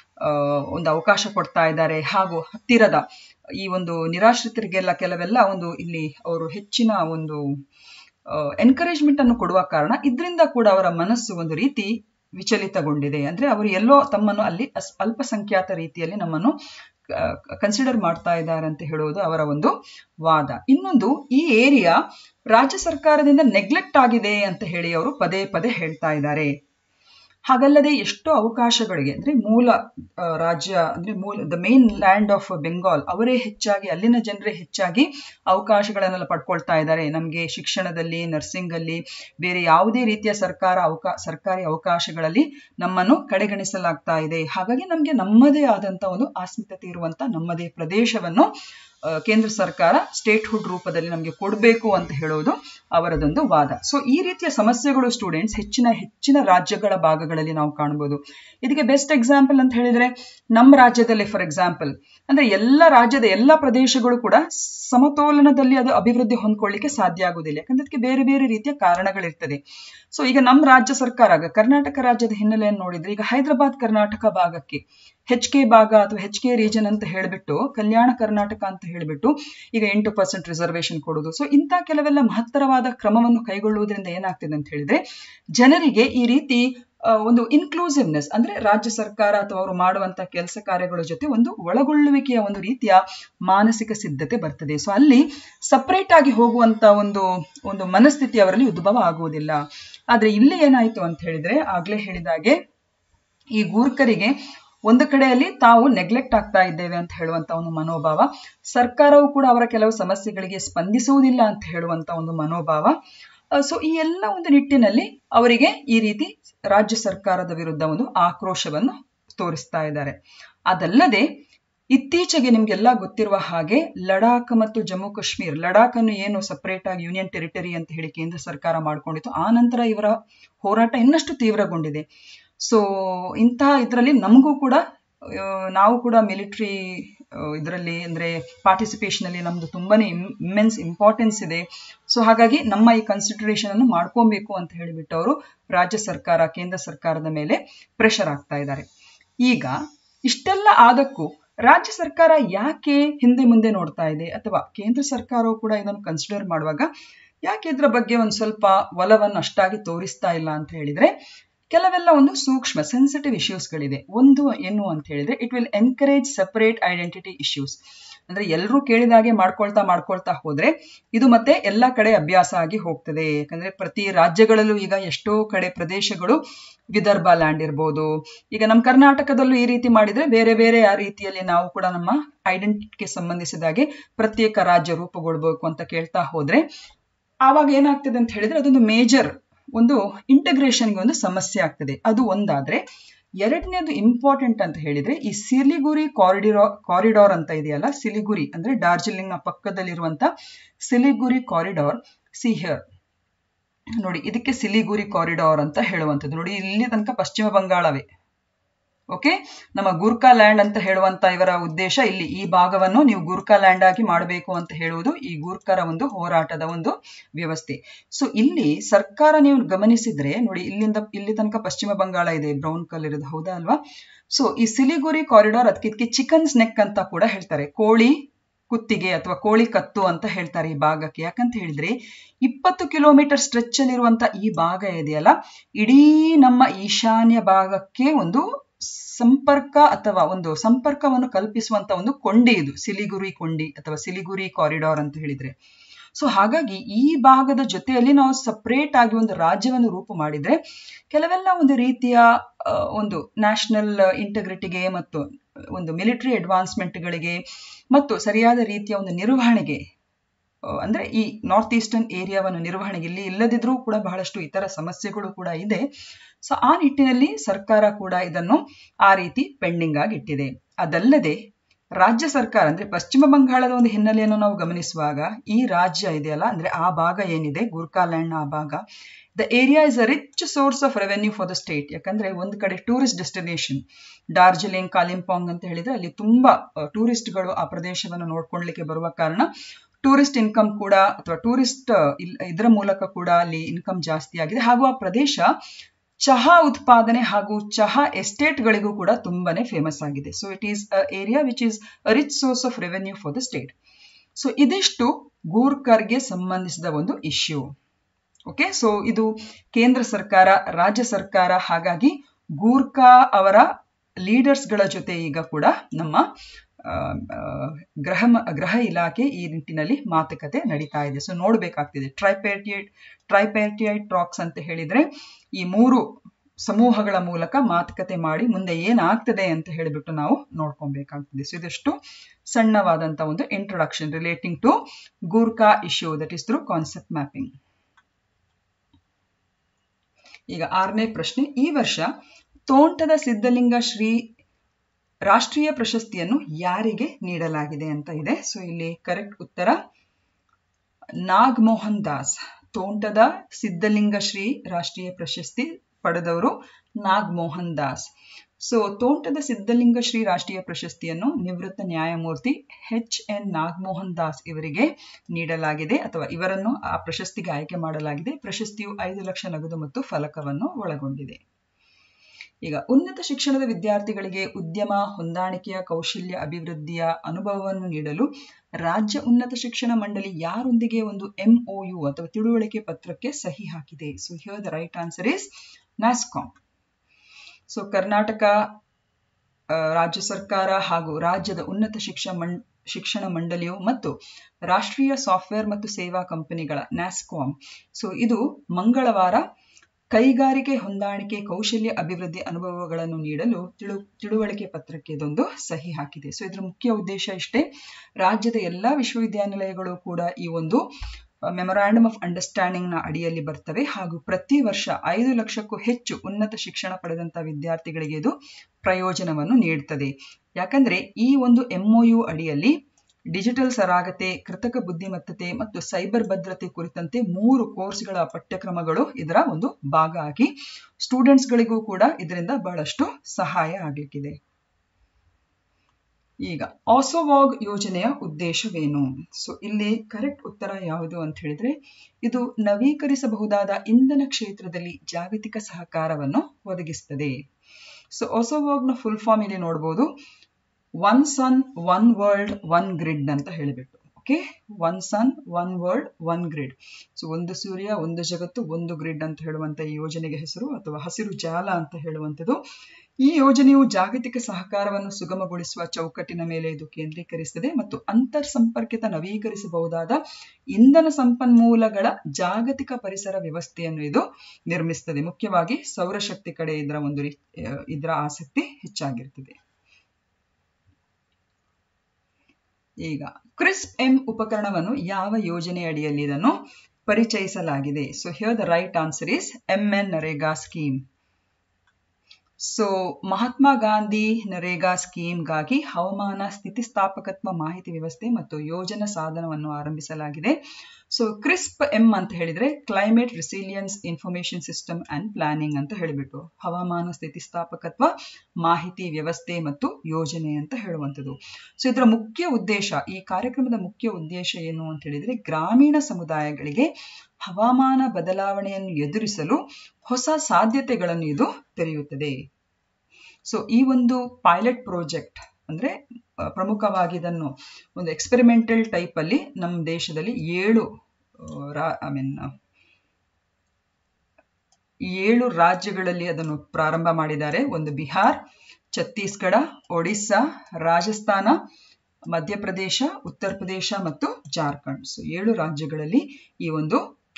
ಒಂದು ಅವಕಾಶ ಕೊಡ್ತಾ ಇದ್ದಾರೆ ಹಾಗೂ ಹತ್ತಿರದ ಈ ಒಂದು ನಿರಾಶ್ರಿತರಿಗೆಲ್ಲ ಕೆಲವೆಲ್ಲ ಒಂದು ಇಲ್ಲಿ ಅವರು ಹೆಚ್ಚಿನ ಒಂದು ಎನ್ಕರೇಜ್ಮೆಂಟ್ ಅನ್ನು ಕೊಡುವ ಕಾರಣ ಇದರಿಂದ ಕೂಡ ಅವರ ಮನಸ್ಸು ಒಂದು ರೀತಿ ವಿಚಲಿತಗೊಂಡಿದೆ ಅಂದ್ರೆ ಅವರು ಎಲ್ಲೋ ತಮ್ಮನ್ನು ಅಲ್ಲಿ ಅಲ್ಪಸಂಖ್ಯಾತ ರೀತಿಯಲ್ಲಿ ನಮ್ಮನ್ನು ಕನ್ಸಿಡರ್ ಮಾಡ್ತಾ ಇದ್ದಾರೆ ಅಂತ ಹೇಳುವುದು ಅವರ ಒಂದು ವಾದ ಇನ್ನೊಂದು ಈ ಏರಿಯಾ ರಾಜ್ಯ ಸರ್ಕಾರದಿಂದ ನೆಗ್ಲೆಕ್ಟ್ ಆಗಿದೆ ಅಂತ ಹೇಳಿ ಅವರು ಪದೇ ಪದೇ ಹೇಳ್ತಾ ಇದ್ದಾರೆ ಹಾಗಲ್ಲದೆ ಎಷ್ಟೋ ಅವಕಾಶಗಳಿಗೆ ಅಂದ್ರೆ ಮೂಲ ರಾಜ್ಯ ಅಂದ್ರೆ ಮೂಲ the mainland of Bengal ಅವರೇ ಹೆಚ್ಚಾಗಿ ಅಲ್ಲಿನ ಜನರೇ ಹೆಚ್ಚಾಗಿ ಅವಕಾಶಗಳನ್ನೆಲ್ಲ ಪಡ್ಕೊಳ್ತಾ ಇದ್ದಾರೆ ನಮಗೆ ಶಿಕ್ಷಣದಲ್ಲಿ ನರ್ಸಿಂಗ್ ಅಲ್ಲಿ ಬೇರೆ ಯಾವುದೇ ರೀತಿಯ ಸರ್ಕಾರ ಅವಕಾ ಸರ್ಕಾರಿ ಅವಕಾಶಗಳಲ್ಲಿ ನಮ್ಮನ್ನು ಕಡೆಗಣಿಸಲಾಗ್ತಾ ಇದೆ ಹಾಗಾಗಿ ನಮಗೆ ನಮ್ಮದೇ ಆದಂತ ಒಂದು ಆಸ್ಮಿತತೆ ಇರುವಂತ ನಮ್ಮದೇ ಪ್ರದೇಶವನ್ನು ಕೇಂದ್ರ ಸರ್ಕಾರ ಸ್ಟೇಟ್ಹುಡ್ ರೂಪದಲ್ಲಿ ನಮಗೆ ಕೊಡಬೇಕು ಅಂತ ಹೇಳೋದು ಅವರದೊಂದು ವಾದ ಸೊ ಈ ರೀತಿಯ ಸಮಸ್ಯೆಗಳು ಸ್ಟೂಡೆಂಟ್ಸ್ ಹೆಚ್ಚಿನ ಹೆಚ್ಚಿನ ರಾಜ್ಯಗಳ ಭಾಗಗಳಲ್ಲಿ ನಾವು ಕಾಣಬಹುದು ಇದಕ್ಕೆ ಬೆಸ್ಟ್ ಎಕ್ಸಾಂಪಲ್ ಅಂತ ಹೇಳಿದ್ರೆ ನಮ್ಮ ರಾಜ್ಯದಲ್ಲಿ ಫಾರ್ ಎಕ್ಸಾಂಪಲ್ ಅಂದ್ರೆ ಎಲ್ಲ ರಾಜ್ಯದ ಎಲ್ಲ ಪ್ರದೇಶಗಳು ಕೂಡ ಸಮತೋಲನದಲ್ಲಿ ಅದು ಅಭಿವೃದ್ಧಿ ಹೊಂದ್ಕೊಳ್ಳಿಕ್ಕೆ ಸಾಧ್ಯ ಆಗುದಿಲ್ಲ ಯಾಕಂದ್ರೆ ಅದಕ್ಕೆ ಬೇರೆ ಬೇರೆ ರೀತಿಯ ಕಾರಣಗಳಿರ್ತದೆ ಸೊ ಈಗ ನಮ್ಮ ರಾಜ್ಯ ಸರ್ಕಾರ ಕರ್ನಾಟಕ ರಾಜ್ಯದ ಹಿನ್ನೆಲೆಯನ್ನು ನೋಡಿದ್ರೆ ಈಗ ಹೈದರಾಬಾದ್ ಕರ್ನಾಟಕ ಭಾಗಕ್ಕೆ ಹೆಚ್ ಕೆ ಭಾಗ ಅಥವಾ ಹೆಚ್ ಕೆ ರೀಜನ್ ಅಂತ ಹೇಳ್ಬಿಟ್ಟು ಕಲ್ಯಾಣ ಕರ್ನಾಟಕ ಅಂತ ಹೇಳ್ಬಿಟ್ಟು ಈಗ ಎಂಟು ಪರ್ಸೆಂಟ್ ರಿಸರ್ವೇಶನ್ ಕೊಡುದು ಸೊ ಇಂಥ ಕೆಲವೆಲ್ಲ ಮಹತ್ತರವಾದ ಕ್ರಮವನ್ನು ಕೈಗೊಳ್ಳುವುದರಿಂದ ಏನಾಗ್ತದೆ ಅಂತ ಹೇಳಿದ್ರೆ ಜನರಿಗೆ ಈ ರೀತಿ ಒಂದು ಇನ್ಕ್ಲೂಸಿವ್ನೆಸ್ ಅಂದ್ರೆ ರಾಜ್ಯ ಸರ್ಕಾರ ಅಥವಾ ಅವರು ಮಾಡುವಂತ ಕೆಲಸ ಕಾರ್ಯಗಳ ಜೊತೆ ಒಂದು ಒಳಗೊಳ್ಳುವಿಕೆಯ ಒಂದು ರೀತಿಯ ಮಾನಸಿಕ ಸಿದ್ಧತೆ ಬರ್ತದೆ ಸೊ ಅಲ್ಲಿ ಸಪರೇಟ್ ಆಗಿ ಹೋಗುವಂತ ಒಂದು ಒಂದು ಮನಸ್ಥಿತಿ ಅವರಲ್ಲಿ ಉದ್ಭವ ಆಗುವುದಿಲ್ಲ ಆದ್ರೆ ಇಲ್ಲಿ ಏನಾಯ್ತು ಅಂತ ಹೇಳಿದ್ರೆ ಆಗ್ಲೇ ಹೇಳಿದಾಗೆ ಈ ಗೂರ್ಖರಿಗೆ ಒಂದು ಕಡೆಯಲ್ಲಿ ತಾವು ನೆಗ್ಲೆಕ್ಟ್ ಆಗ್ತಾ ಇದ್ದೇವೆ ಅಂತ ಹೇಳುವಂತ ಒಂದು ಮನೋಭಾವ ಸರ್ಕಾರವು ಕೂಡ ಅವರ ಕೆಲವು ಸಮಸ್ಯೆಗಳಿಗೆ ಸ್ಪಂದಿಸುವುದಿಲ್ಲ ಅಂತ ಹೇಳುವಂತ ಒಂದು ಮನೋಭಾವ ಸೊ ಈ ಎಲ್ಲ ಒಂದು ನಿಟ್ಟಿನಲ್ಲಿ ಅವರಿಗೆ ಈ ರೀತಿ ರಾಜ್ಯ ಸರ್ಕಾರದ ವಿರುದ್ಧ ಒಂದು ಆಕ್ರೋಶವನ್ನು ತೋರಿಸ್ತಾ ಇದ್ದಾರೆ ಅದಲ್ಲದೆ ಇತ್ತೀಚೆಗೆ ನಿಮ್ಗೆಲ್ಲ ಗೊತ್ತಿರುವ ಹಾಗೆ ಲಡಾಖ್ ಮತ್ತು ಜಮ್ಮು ಕಾಶ್ಮೀರ್ ಲಡಾಖ್ ಅನ್ನು ಏನು ಸಪರೇಟ್ ಆಗಿ ಯೂನಿಯನ್ ಟೆರಿಟರಿ ಅಂತ ಹೇಳಿ ಕೇಂದ್ರ ಸರ್ಕಾರ ಮಾಡ್ಕೊಂಡಿತ್ತು ಆ ನಂತರ ಇವರ ಹೋರಾಟ ಇನ್ನಷ್ಟು ತೀವ್ರಗೊಂಡಿದೆ ಸೊ ಇಂತಹ ಇದರಲ್ಲಿ ನಮಗೂ ಕೂಡ ನಾವು ಕೂಡ ಮಿಲಿಟರಿ ಇದರಲ್ಲಿ ಅಂದ್ರೆ ಪಾರ್ಟಿಸಿಪೇಷನ್ ಅಲ್ಲಿ ನಮ್ದು ತುಂಬಾನೇ ಇಮ್ಮೆನ್ಸ್ ಇಂಪಾರ್ಟೆನ್ಸ್ ಇದೆ ಸೊ ಹಾಗಾಗಿ ನಮ್ಮ ಈ ಕನ್ಸಿಡರೇಷನ್ ಅನ್ನು ಮಾಡ್ಕೊಬೇಕು ಅಂತ ಹೇಳಿಬಿಟ್ಟು ಅವರು ರಾಜ್ಯ ಸರ್ಕಾರ ಕೇಂದ್ರ ಸರ್ಕಾರದ ಮೇಲೆ ಪ್ರೆಷರ್ ಆಗ್ತಾ ಇದ್ದಾರೆ ಈಗ ಇಷ್ಟೆಲ್ಲ ಆದಕ್ಕೂ ರಾಜ್ಯ ಸರ್ಕಾರ ಯಾಕೆ ಹಿಂದೆ ಮುಂದೆ ನೋಡ್ತಾ ಇದೆ ಅಥವಾ ಕೇಂದ್ರ ಸರ್ಕಾರವು ಕೂಡ ಇದನ್ನು ಕನ್ಸಿಡರ್ ಮಾಡುವಾಗ ಯಾಕೆ ಇದ್ರ ಬಗ್ಗೆ ಒಂದು ಸ್ವಲ್ಪ ಒಲವನ್ನು ಅಷ್ಟಾಗಿ ತೋರಿಸ್ತಾ ಇಲ್ಲ ಅಂತ ಹೇಳಿದ್ರೆ ಕೆಲವೆಲ್ಲ ಒಂದು ಸೂಕ್ಷ್ಮ ಸೆನ್ಸಿಟಿವ್ ಇಶ್ಯೂಸ್ಗಳಿದೆ ಒಂದು ಏನು ಅಂತ ಹೇಳಿದ್ರೆ it will encourage separate identity issues ಅಂದ್ರೆ ಎಲ್ಲರೂ ಕೇಳಿದಾಗೆ ಮಾಡ್ಕೊಳ್ತಾ ಮಾಡ್ಕೊಳ್ತಾ ಹೋದ್ರೆ ಇದು ಮತ್ತೆ ಎಲ್ಲ ಕಡೆ ಅಭ್ಯಾಸ ಆಗಿ ಹೋಗ್ತದೆ ಯಾಕಂದ್ರೆ ಪ್ರತಿ ರಾಜ್ಯಗಳಲ್ಲೂ ಈಗ ಎಷ್ಟೋ ಕಡೆ ಪ್ರದೇಶಗಳು ವಿದರ್ಭ ಲ್ಯಾಂಡ್ ಇರ್ಬೋದು ಈಗ ನಮ್ಮ ಕರ್ನಾಟಕದಲ್ಲೂ ಈ ರೀತಿ ಮಾಡಿದ್ರೆ ಬೇರೆ ಬೇರೆ ಆ ರೀತಿಯಲ್ಲಿ ನಾವು ಕೂಡ ನಮ್ಮ ಐಡೆಂಟಿಟಿಗೆ ಸಂಬಂಧಿಸಿದಾಗೆ ಪ್ರತ್ಯೇಕ ರಾಜ್ಯ ರೂಪುಗೊಳ್ಬೇಕು ಅಂತ ಕೇಳ್ತಾ ಹೋದ್ರೆ ಆವಾಗ ಏನಾಗ್ತದೆ ಅಂತ ಹೇಳಿದ್ರೆ ಅದೊಂದು ಮೇಜರ್ ಒಂದು ಇಂಟಗ್ರೇಷನ್ಗೆ ಒಂದು ಸಮಸ್ಯೆ ಆಗ್ತದೆ ಅದು ಒಂದಾದ್ರೆ ಎರಡನೇದು ಇಂಪಾರ್ಟೆಂಟ್ ಅಂತ ಹೇಳಿದ್ರೆ ಈ ಸಿಲಿಗುರಿ ಕಾರಿಡಾರ್ ಕಾರಿಡಾರ್ ಅಂತ ಇದೆಯಲ್ಲ ಸಿಲಿಗುರಿ ಅಂದ್ರೆ ಡಾರ್ಜಿಲಿಂಗ್ ನ ಪಕ್ಕದಲ್ಲಿರುವಂತ ಸಿಲಿಗುರಿ ಕಾರಿಡಾರ್ ಸಿ ಹಿಯರ್ ನೋಡಿ ಇದಕ್ಕೆ ಸಿಲಿಗುರಿ ಕಾರಿಡಾರ್ ಅಂತ ಹೇಳುವಂಥದ್ದು ನೋಡಿ ಇಲ್ಲಿ ತನಕ ಪಶ್ಚಿಮ ಬಂಗಾಳವೇ ಓಕೆ ನಮ್ಮ ಗೂರ್ಖಾ ಲ್ಯಾಂಡ್ ಅಂತ ಹೇಳುವಂತ ಇವರ ಉದ್ದೇಶ ಇಲ್ಲಿ ಈ ಭಾಗವನ್ನು ನೀವು ಗೂರ್ಖಾ ಲ್ಯಾಂಡ್ ಆಗಿ ಮಾಡಬೇಕು ಅಂತ ಹೇಳುವುದು ಈ ಗೂರ್ಖರ ಒಂದು ಹೋರಾಟದ ಒಂದು ವ್ಯವಸ್ಥೆ ಸೊ ಇಲ್ಲಿ ಸರ್ಕಾರ ನೀವು ಗಮನಿಸಿದ್ರೆ ನೋಡಿ ಇಲ್ಲಿಂದ ಇಲ್ಲಿ ತನಕ ಪಶ್ಚಿಮ ಬಂಗಾಳ ಇದೆ ಬ್ರೌನ್ ಕಲರ್ ಇರೋದು ಹೌದಾ ಅಲ್ವಾ ಸೊ ಈ ಸಿಲಿಗುರಿ ಕಾರಿಡಾರ್ ಅದಕ್ಕೆ ಇದಕ್ಕೆ ಚಿಕನ್ಸ್ ನೆಕ್ ಅಂತ ಕೂಡ ಹೇಳ್ತಾರೆ ಕೋಳಿ ಕುತ್ತಿಗೆ ಅಥವಾ ಕೋಳಿ ಕತ್ತು ಅಂತ ಹೇಳ್ತಾರೆ ಈ ಭಾಗಕ್ಕೆ ಯಾಕಂತ ಹೇಳಿದ್ರೆ ಇಪ್ಪತ್ತು ಕಿಲೋಮೀಟರ್ ಸ್ಟ್ರೆಚ್ ಅಲ್ಲಿರುವಂತ ಈ ಭಾಗ ಇದೆಯಲ್ಲ ಇಡೀ ನಮ್ಮ ಈಶಾನ್ಯ ಭಾಗಕ್ಕೆ ಒಂದು ಸಂಪರ್ಕ ಅಥವಾ ಒಂದು ಸಂಪರ್ಕವನ್ನು ಕಲ್ಪಿಸುವಂತ ಒಂದು ಕೊಂಡಿ ಇದು ಸಿಲಿಗುರಿ ಕೊಂಡಿ ಅಥವಾ ಸಿಲಿಗುರಿ ಕಾರಿಡಾರ್ ಅಂತ ಹೇಳಿದ್ರೆ ಸೊ ಹಾಗಾಗಿ ಈ ಭಾಗದ ಜೊತೆಯಲ್ಲಿ ನಾವು ಸಪರೇಟ್ ಆಗಿ ಒಂದು ರಾಜ್ಯವನ್ನು ರೂಪು ಮಾಡಿದ್ರೆ ಕೆಲವೆಲ್ಲ ಒಂದು ರೀತಿಯ ಒಂದು ನ್ಯಾಷನಲ್ ಇಂಟಗ್ರಿಟಿಗೆ ಮತ್ತು ಒಂದು ಮಿಲಿಟರಿ ಅಡ್ವಾನ್ಸ್ಮೆಂಟ್ಗಳಿಗೆ ಮತ್ತು ಸರಿಯಾದ ರೀತಿಯ ಒಂದು ನಿರ್ವಹಣೆಗೆ ಅಂದ್ರೆ ಈ ನಾರ್ತ್ ಈಸ್ಟರ್ನ್ ಏರಿಯಾವನ್ನು ನಿರ್ವಹಣೆಗೆ ಇಲ್ಲಿ ಇಲ್ಲದಿದ್ರೂ ಕೂಡ ಬಹಳಷ್ಟು ಇತರ ಸಮಸ್ಯೆಗಳು ಕೂಡ ಇದೆ ಸೊ ಆ ನಿಟ್ಟಿನಲ್ಲಿ ಸರ್ಕಾರ ಕೂಡ ಇದನ್ನು ಆ ರೀತಿ ಪೆಂಡಿಂಗ್ ಆಗಿ ಇಟ್ಟಿದೆ ಅದಲ್ಲದೆ ರಾಜ್ಯ ಸರ್ಕಾರ ಅಂದ್ರೆ ಪಶ್ಚಿಮ ಬಂಗಾಳದ ಒಂದು ಹಿನ್ನೆಲೆಯನ್ನು ನಾವು ಗಮನಿಸುವಾಗ ಈ ರಾಜ್ಯ ಇದೆಯಲ್ಲ ಅಂದ್ರೆ ಆ ಭಾಗ ಏನಿದೆ ಗೂರ್ಖಾಲ್ಯಾಂಡ್ ಆ ಭಾಗ ದ area is a rich source of revenue for the state ಯಾಕಂದ್ರೆ ಒಂದು ಕಡೆ ಟೂರಿಸ್ಟ್ ಡೆಸ್ಟಿನೇಷನ್ ಡಾರ್ಜಿಲಿಂಗ್ ಕಾಲಿಂಪಾಂಗ್ ಅಂತ ಹೇಳಿದ್ರೆ ಅಲ್ಲಿ ತುಂಬಾ ಟೂರಿಸ್ಟ್ಗಳು ಆ ಪ್ರದೇಶವನ್ನು ನೋಡ್ಕೊಳ್ಲಿಕ್ಕೆ ಬರುವ ಕಾರಣ ಟೂರಿಸ್ಟ್ ಇನ್ಕಮ್ ಕೂಡ ಅಥವಾ ಟೂರಿಸ್ಟ್ ಇದರ ಮೂಲಕ ಕೂಡ ಅಲ್ಲಿ ಇನ್ಕಮ್ ಜಾಸ್ತಿ ಆಗಿದೆ ಹಾಗೂ ಆ ಪ್ರದೇಶ ಚಹಾ ಉತ್ಪಾದನೆ ಹಾಗೂ ಚಹಾ ಎಸ್ಟೇಟ್ಗಳಿಗೂ ಕೂಡ ತುಂಬಾನೇ ಫೇಮಸ್ ಆಗಿದೆ so it is a area which is a rich source of revenue for the state so ಇದಿಷ್ಟು ಗೂರ್ಕರ್ಗೆ ಸಂಬಂಧಿಸಿದ ಒಂದು ಇಶ್ಯೂ ಓಕೆ ಸೊ ಇದು ಕೇಂದ್ರ ಸರ್ಕಾರ ರಾಜ್ಯ ಸರ್ಕಾರ ಹಾಗಾಗಿ ಗೂರ್ಖಾ ಅವರ ಲೀಡರ್ಸ್ಗಳ ಜೊತೆ ಈಗ ಕೂಡ ನಮ್ಮ ಗೃಹ ಗೃಹ ಇಲಾಖೆ ಈ ನಿಟ್ಟಿನಲ್ಲಿ ಮಾತುಕತೆ ನಡೀತಾ ಇದೆ ಸೊ ನೋಡ್ಬೇಕಾಗ್ತಿದೆ ಟ್ರೈಪೇಟಿಯೈಟ್ ಟ್ರೈಪೇಟಿಯೈಟ್ ಟಾಕ್ಸ್ ಅಂತ ಹೇಳಿದ್ರೆ ಈ ಮೂರು ಸಮೂಹಗಳ ಮೂಲಕ ಮಾತುಕತೆ ಮಾಡಿ ಮುಂದೆ ಏನಾಗ್ತದೆ ಅಂತ ಹೇಳಿಬಿಟ್ಟು ನಾವು ನೋಡ್ಕೊಬೇಕಾಗ್ತದೆ ಸೊ ಇದಷ್ಟು ಸಣ್ಣವಾದಂತ ಒಂದು introduction relating to Gorkha issue that is through concept mapping ಈಗ ಆರನೇ ಪ್ರಶ್ನೆ ಈ ವರ್ಷ ತೋಂಟದ ಸಿದ್ಧಲಿಂಗ ಶ್ರೀ ರಾಷ್ಟ್ರೀಯ ಪ್ರಶಸ್ತಿಯನ್ನು ಯಾರಿಗೆ ನೀಡಲಾಗಿದೆ ಅಂತ ಇದೆ ಸೊ ಇಲ್ಲಿ ಕರೆಕ್ಟ್ ಉತ್ತರ ನಾಗ್ಮೋಹನ್ ದಾಸ್ ತೋಂಟದ ಸಿದ್ಧಲಿಂಗ ಶ್ರೀ ರಾಷ್ಟ್ರೀಯ ಪ್ರಶಸ್ತಿ ಪಡೆದವರು ನಾಗ್ಮೋಹನ್ ದಾಸ್ ಸೊ ತೋಂಟದ ಸಿದ್ಧಲಿಂಗ ಶ್ರೀ ರಾಷ್ಟ್ರೀಯ ಪ್ರಶಸ್ತಿಯನ್ನು ನಿವೃತ್ತ ನ್ಯಾಯಮೂರ್ತಿ ಎಚ್ ಎನ್ ನಾಗಮೋಹನ್ ದಾಸ್ ಇವರಿಗೆ ನೀಡಲಾಗಿದೆ ಅಥವಾ ಇವರನ್ನು ಆ ಪ್ರಶಸ್ತಿಗೆ ಆಯ್ಕೆ ಮಾಡಲಾಗಿದೆ ಪ್ರಶಸ್ತಿಯು ಐದು ಲಕ್ಷ ನಗದು ಮತ್ತು ಫಲಕವನ್ನು ಒಳಗೊಂಡಿದೆ ಈಗ ಉನ್ನತ ಶಿಕ್ಷಣದ ವಿದ್ಯಾರ್ಥಿಗಳಿಗೆ ಉದ್ಯಮ ಹೊಂದಾಣಿಕೆಯ ಕೌಶಲ್ಯ ಅಭಿವೃದ್ಧಿಯ ಅನುಭವವನ್ನು ನೀಡಲು ರಾಜ್ಯ ಉನ್ನತ ಶಿಕ್ಷಣ ಮಂಡಳಿ ಯಾರೊಂದಿಗೆ ಒಂದು ಎಂಒಯು ಅಥವಾ ತಿಳುವಳಿಕೆ ಪತ್ರಕ್ಕೆ ಸಹಿ ಹಾಕಿದೆ so here the right answer is NASSCOM so Karnataka ರಾಜ್ಯ ಸರ್ಕಾರ ಹಾಗೂ ರಾಜ್ಯದ ಉನ್ನತ ಶಿಕ್ಷಣ ಮಂ ಶಿಕ್ಷಣ ಮಂಡಳಿಯು ಮತ್ತು ರಾಷ್ಟ್ರೀಯ ಸಾಫ್ಟ್ವೇರ್ ಮತ್ತು ಸೇವಾ ಕಂಪನಿಗಳ ನ್ಯಾಸ್ಕಾಮ್ ಸೊ ಇದು ಮಂಗಳವಾರ ಕೈಗಾರಿಕೆ ಹೊಂದಾಣಿಕೆ ಕೌಶಲ್ಯ ಅಭಿವೃದ್ಧಿ ಅನುಭವಗಳನ್ನು ನೀಡಲು ತಿಳು ತಿಳುವಳಿಕೆ ಪತ್ರಕ್ಕೆ ಇದೊಂದು ಸಹಿ ಹಾಕಿದೆ ಸೊ ಇದರ ಮುಖ್ಯ ಉದ್ದೇಶ ಇಷ್ಟೇ ರಾಜ್ಯದ ಎಲ್ಲಾ ವಿಶ್ವವಿದ್ಯಾನಿಲಯಗಳು ಕೂಡ ಈ ಒಂದು ಮೆಮೊರಾಂಡಮ್ ಆಫ್ ಅಂಡರ್ಸ್ಟ್ಯಾಂಡಿಂಗ್ ನ ಅಡಿಯಲ್ಲಿ ಬರ್ತವೆ ಹಾಗೂ ಪ್ರತಿ ವರ್ಷ ಐದು ಲಕ್ಷಕ್ಕೂ ಹೆಚ್ಚು ಉನ್ನತ ಶಿಕ್ಷಣ ಪಡೆದಂತಹ ವಿದ್ಯಾರ್ಥಿಗಳಿಗೆ ಇದು ಪ್ರಯೋಜನವನ್ನು ನೀಡುತ್ತದೆ ಯಾಕಂದ್ರೆ ಈ ಒಂದು ಎಂಒಯು ಅಡಿಯಲ್ಲಿ ಡಿಜಿಟಲ್ ಸರಾಗತೆ ಕೃತಕ ಬುದ್ಧಿಮತ್ತತೆ ಮತ್ತು ಸೈಬರ್ ಭದ್ರತೆ ಕುರಿತಂತೆ ಮೂರು ಕೋರ್ಸ್ಗಳ ಪಠ್ಯಕ್ರಮಗಳು ಇದರ ಒಂದು ಭಾಗ ಆಗಿ ಸ್ಟೂಡೆಂಟ್ಸ್ಗಳಿಗೂ ಕೂಡ ಇದರಿಂದ ಬಹಳಷ್ಟು ಸಹಾಯ ಆಗಲಿಕ್ಕಿದೆ ಈಗ ಆಸೋವಾಗ್ ಯೋಜನೆಯ ಉದ್ದೇಶವೇನು ಸೊ ಇಲ್ಲಿ ಕರೆಕ್ಟ್ ಉತ್ತರ ಯಾವುದು ಅಂತ ಹೇಳಿದ್ರೆ ಇದು ನವೀಕರಿಸಬಹುದಾದ ಇಂಧನ ಕ್ಷೇತ್ರದಲ್ಲಿ ಜಾಗತಿಕ ಸಹಕಾರವನ್ನು ಒದಗಿಸುತ್ತದೆ ಸೊ ಆಸೋವಾಗ್ನ ಫುಲ್ ಫಾರ್ಮ್ ಇಲ್ಲಿ ನೋಡಬಹುದು one sun one world one grid ಅಂತ ಹೇಳಿಬಿಟ್ಟು okay one sun one world one grid so ಒಂದು ಸೂರ್ಯ ಒಂದು ಜಗತ್ತು ಒಂದು ಗ್ರಿಡ್ ಅಂತ ಹೇಳುವಂತ ಈ ಯೋಜನೆಗೆ ಹೆಸರು ಅಥವಾ ಹಸಿರು ಜಾಲ ಅಂತ ಹೇಳುವಂಥದ್ದು ಈ ಯೋಜನೆಯು ಜಾಗತಿಕ ಸಹಕಾರವನ್ನು ಸುಗಮಗೊಳಿಸುವ ಚೌಕಟ್ಟಿನ ಮೇಲೆ ಇದು ಕೇಂದ್ರೀಕರಿಸುತ್ತದೆ ಮತ್ತು ಅಂತರ್ ಸಂಪರ್ಕಿತ ನವೀಕರಿಸಬಹುದಾದ ಇಂಧನ ಸಂಪನ್ಮೂಲಗಳ ಜಾಗತಿಕ ಪರಿಸರ ವ್ಯವಸ್ಥೆಯನ್ನು ಇದು ನಿರ್ಮಿಸುತ್ತದೆ ಮುಖ್ಯವಾಗಿ ಸೌರಶಕ್ತಿ ಕಡೆ ಇದರ ಒಂದು ಇದರ ಆಸಕ್ತಿ ಹೆಚ್ಚಾಗಿರ್ತದೆ ಈಗ ಕ್ರಿಸ್ಪ್ ಎಂ ಉಪಕರಣವನ್ನು ಯಾವ ಯೋಜನೆ ಅಡಿಯಲ್ಲಿ ಇದನ್ನು ಪರಿಚಯಿಸಲಾಗಿದೆ so here the right answer is M N NREGA scheme so Mahatma Gandhi NREGA ಸ್ಕೀಮ್ಗಾಗಿ ಹವಾಮಾನ ಸ್ಥಿತಿಸ್ಥಾಪಕತ್ವ ಮಾಹಿತಿ ವ್ಯವಸ್ಥೆ ಮತ್ತು ಯೋಜನಾ ಸಾಧನವನ್ನು ಆರಂಭಿಸಲಾಗಿದೆ ಸೊ ಕ್ರಿಸ್ಪ್ ಎಂ ಅಂತ ಹೇಳಿದ್ರೆ climate resilience information system and planning ಅಂತ ಹೇಳಿಬಿಟ್ಟು ಹವಾಮಾನ ಸ್ಥಿತಿಸ್ಥಾಪಕತ್ವ ಮಾಹಿತಿ ವ್ಯವಸ್ಥೆ ಮತ್ತು ಯೋಜನೆ ಅಂತ ಹೇಳುವಂಥದ್ದು ಸೊ ಇದರ ಮುಖ್ಯ ಉದ್ದೇಶ ಈ ಕಾರ್ಯಕ್ರಮದ ಮುಖ್ಯ ಉದ್ದೇಶ ಏನು ಅಂತ ಹೇಳಿದ್ರೆ ಗ್ರಾಮೀಣ ಸಮುದಾಯಗಳಿಗೆ ಹವಾಮಾನ ಬದಲಾವಣೆಯನ್ನು ಎದುರಿಸಲು ಹೊಸ ಸಾಧ್ಯತೆಗಳನ್ನು ಇದು ತೆರೆಯುತ್ತದೆ ಸೊ ಈ ಒಂದು ಪೈಲಟ್ ಪ್ರಾಜೆಕ್ಟ್ ಅಂದ್ರೆ ಪ್ರಮುಖವಾಗಿ ಇದನ್ನು ಒಂದು ಎಕ್ಸ್ಪೆರಿಮೆಂಟಲ್ ಟೈಪ್ ಅಲ್ಲಿ ನಮ್ಮ ದೇಶದಲ್ಲಿ ಏಳು ಐ ಮೀನ್ ಏಳು ರಾಜ್ಯಗಳಲ್ಲಿ ಅದನ್ನು ಪ್ರಾರಂಭ ಮಾಡಿದ್ದಾರೆ ಒಂದು ಬಿಹಾರ್ ಛತ್ತೀಸ್ಗಢ ಒಡಿಸ್ಸಾ ರಾಜಸ್ಥಾನ ಮಧ್ಯಪ್ರದೇಶ ಉತ್ತರ ಪ್ರದೇಶ ಮತ್ತು ಜಾರ್ಖಂಡ್ ಸೊ ಏಳು ರಾಜ್ಯಗಳಲ್ಲಿ ಈ ಒಂದು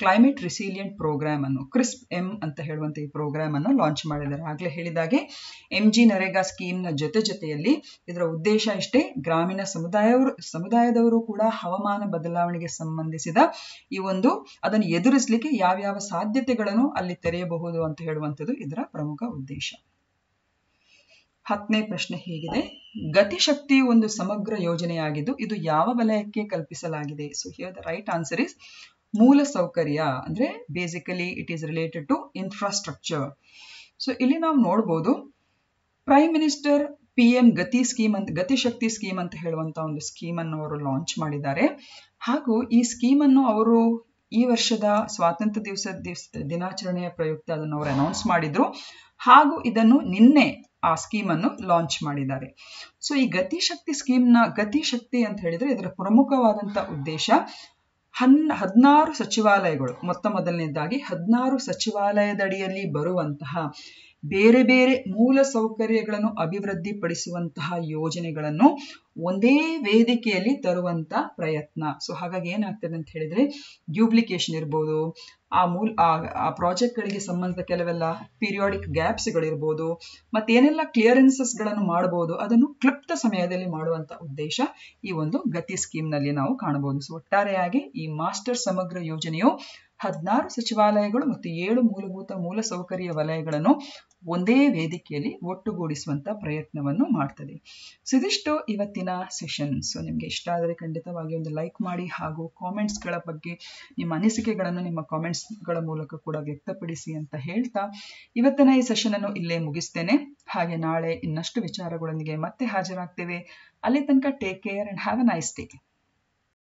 ಕ್ಲೈಮೇಟ್ ರಿಸಿಲಿಯಂಟ್ ಪ್ರೋಗ್ರಾಮ್ ಅನ್ನು ಕ್ರಿಸ್ಪ್ ಎಂ ಅಂತ ಹೇಳುವಂತ ಈ ಪ್ರೋಗ್ರಾಮ್ ಅನ್ನು ಲಾಂಚ್ ಮಾಡಿದ್ದಾರೆ ಆಗ್ಲೇ ಹೇಳಿದಾಗೆ ಎಂ ಜಿ ನರೇಗಾ ಸ್ಕೀಮ್ನ ಜೊತೆ ಜೊತೆಯಲ್ಲಿ ಇದರ ಉದ್ದೇಶ ಇಷ್ಟೇ ಗ್ರಾಮೀಣ ಸಮುದಾಯವರು ಸಮುದಾಯದವರು ಕೂಡ ಹವಾಮಾನ ಬದಲಾವಣೆಗೆ ಸಂಬಂಧಿಸಿದ ಈ ಒಂದು ಅದನ್ನು ಎದುರಿಸಲಿಕ್ಕೆ ಯಾವ್ಯಾವ ಸಾಧ್ಯತೆಗಳನ್ನು ಅಲ್ಲಿ ತೆರೆಯಬಹುದು ಅಂತ ಹೇಳುವಂಥದ್ದು ಇದರ ಪ್ರಮುಖ ಉದ್ದೇಶ ಹತ್ತನೇ ಪ್ರಶ್ನೆ ಹೀಗಿದೆ ಗತಿಶಕ್ತಿ ಒಂದು ಸಮಗ್ರ ಯೋಜನೆಯಾಗಿದ್ದು ಇದು ಯಾವ ವಲಯಕ್ಕೆ ಕಲ್ಪಿಸಲಾಗಿದೆ so here the right answer is ಮೂಲ ಸೌಕರ್ಯ ಅಂದ್ರೆ basically it is related to infrastructure so ಇಲ್ಲಿ ನಾವು ನೋಡ್ಬೋದು prime minister P M Gati scheme ಅಂತ ಗತಿಶಕ್ತಿ ಸ್ಕೀಮ್ ಅಂತ ಹೇಳುವಂತ ಒಂದು ಸ್ಕೀಮ್ ಅನ್ನು ಅವರು ಲಾಂಚ್ ಮಾಡಿದ್ದಾರೆ ಹಾಗೂ ಈ ಸ್ಕೀಮ್ ಅನ್ನು ಅವರು ಈ ವರ್ಷದ ಸ್ವಾತಂತ್ರ್ಯ ದಿವಸ ದಿವಸ ದಿನಾಚರಣೆಯ ಪ್ರಯುಕ್ತ ಅದನ್ನು ಅವರು ಅನೌನ್ಸ್ ಮಾಡಿದ್ರು ಹಾಗೂ ಇದನ್ನು ನಿನ್ನೆ ಆ ಸ್ಕೀಮ್ ಅನ್ನು ಲಾಂಚ್ ಮಾಡಿದ್ದಾರೆ ಸೊ ಈ ಗತಿಶಕ್ತಿ ಸ್ಕೀಮ್ನ ಗತಿಶಕ್ತಿ ಅಂತ ಹೇಳಿದ್ರೆ ಇದರ ಪ್ರಮುಖವಾದಂತ ಉದ್ದೇಶ ಹನ್ ಹದಿನಾರು ಸಚಿವಾಲಯಗಳು ಮೊತ್ತ ಮೊದಲನೇದಾಗಿ ಹದಿನಾರು ಸಚಿವಾಲಯದಡಿಯಲ್ಲಿ ಬರುವಂತಹ ಬೇರೆ ಬೇರೆ ಮೂಲ ಸೌಕರ್ಯಗಳನ್ನು ಅಭಿವೃದ್ಧಿಪಡಿಸುವಂತಹ ಯೋಜನೆಗಳನ್ನು ಒಂದೇ ವೇದಿಕೆಯಲ್ಲಿ ತರುವಂತ ಪ್ರಯತ್ನ ಸೊ ಹಾಗಾಗಿ ಏನಾಗ್ತದೆ ಅಂತ ಹೇಳಿದ್ರೆ ಡ್ಯೂಪ್ಲಿಕೇಶನ್ ಇರ್ಬೋದು ಆ ಮೂಲ ಆ ಪ್ರಾಜೆಕ್ಟ್ಗಳಿಗೆ ಸಂಬಂಧಿಸಿದ ಕೆಲವೆಲ್ಲ ಪೀರಿಯಾಡಿಕ್ ಗ್ಯಾಪ್ಸ್ಗಳಿರ್ಬೋದು ಮತ್ತೇನೆಲ್ಲ ಕ್ಲಿಯರೆನ್ಸಸ್ಗಳನ್ನು ಮಾಡಬಹುದು ಅದನ್ನು ಕ್ಲಿಪ್ತ ಸಮಯದಲ್ಲಿ ಮಾಡುವಂತ ಉದ್ದೇಶ ಈ ಒಂದು ಗತಿ ಸ್ಕೀಮ್ನಲ್ಲಿ ನಾವು ಕಾಣಬಹುದು ಸೊ ಒಟ್ಟಾರೆಯಾಗಿ ಈ ಮಾಸ್ಟರ್ ಸಮಗ್ರ ಯೋಜನೆಯು ಹದಿನಾರು ಸಚಿವಾಲಯಗಳು ಮತ್ತು ಏಳು ಮೂಲಭೂತ ಮೂಲ ಸೌಕರ್ಯ ವಲಯಗಳನ್ನು ಒಂದೇ ವೇದಿಕೆಯಲ್ಲಿ ಒಟ್ಟುಗೂಡಿಸುವಂತ ಪ್ರಯತ್ನವನ್ನು ಮಾಡ್ತದೆ ಸೊ ಇದಿಷ್ಟು ಇವತ್ತಿನ ಸೆಷನ್ ಸೊ ನಿಮಗೆ ಇಷ್ಟ ಆದರೆ ಖಂಡಿತವಾಗಿ ಒಂದು ಲೈಕ್ ಮಾಡಿ ಹಾಗೂ ಕಾಮೆಂಟ್ಸ್ಗಳ ಬಗ್ಗೆ ನಿಮ್ಮ ಅನಿಸಿಕೆಗಳನ್ನು ನಿಮ್ಮ ಕಾಮೆಂಟ್ಸ್ಗಳ ಮೂಲಕ ಕೂಡ ವ್ಯಕ್ತಪಡಿಸಿ ಅಂತ ಹೇಳ್ತಾ ಇವತ್ತಿನ ಈ ಸೆಷನ್ ಅನ್ನು ಇಲ್ಲೇ ಮುಗಿಸ್ತೇನೆ ಹಾಗೆ ನಾಳೆ ಇನ್ನಷ್ಟು ವಿಚಾರಗಳೊಂದಿಗೆ ಮತ್ತೆ ಹಾಜರಾಗ್ತೇವೆ ಅಲ್ಲಿ ತನಕ take care and have a nice day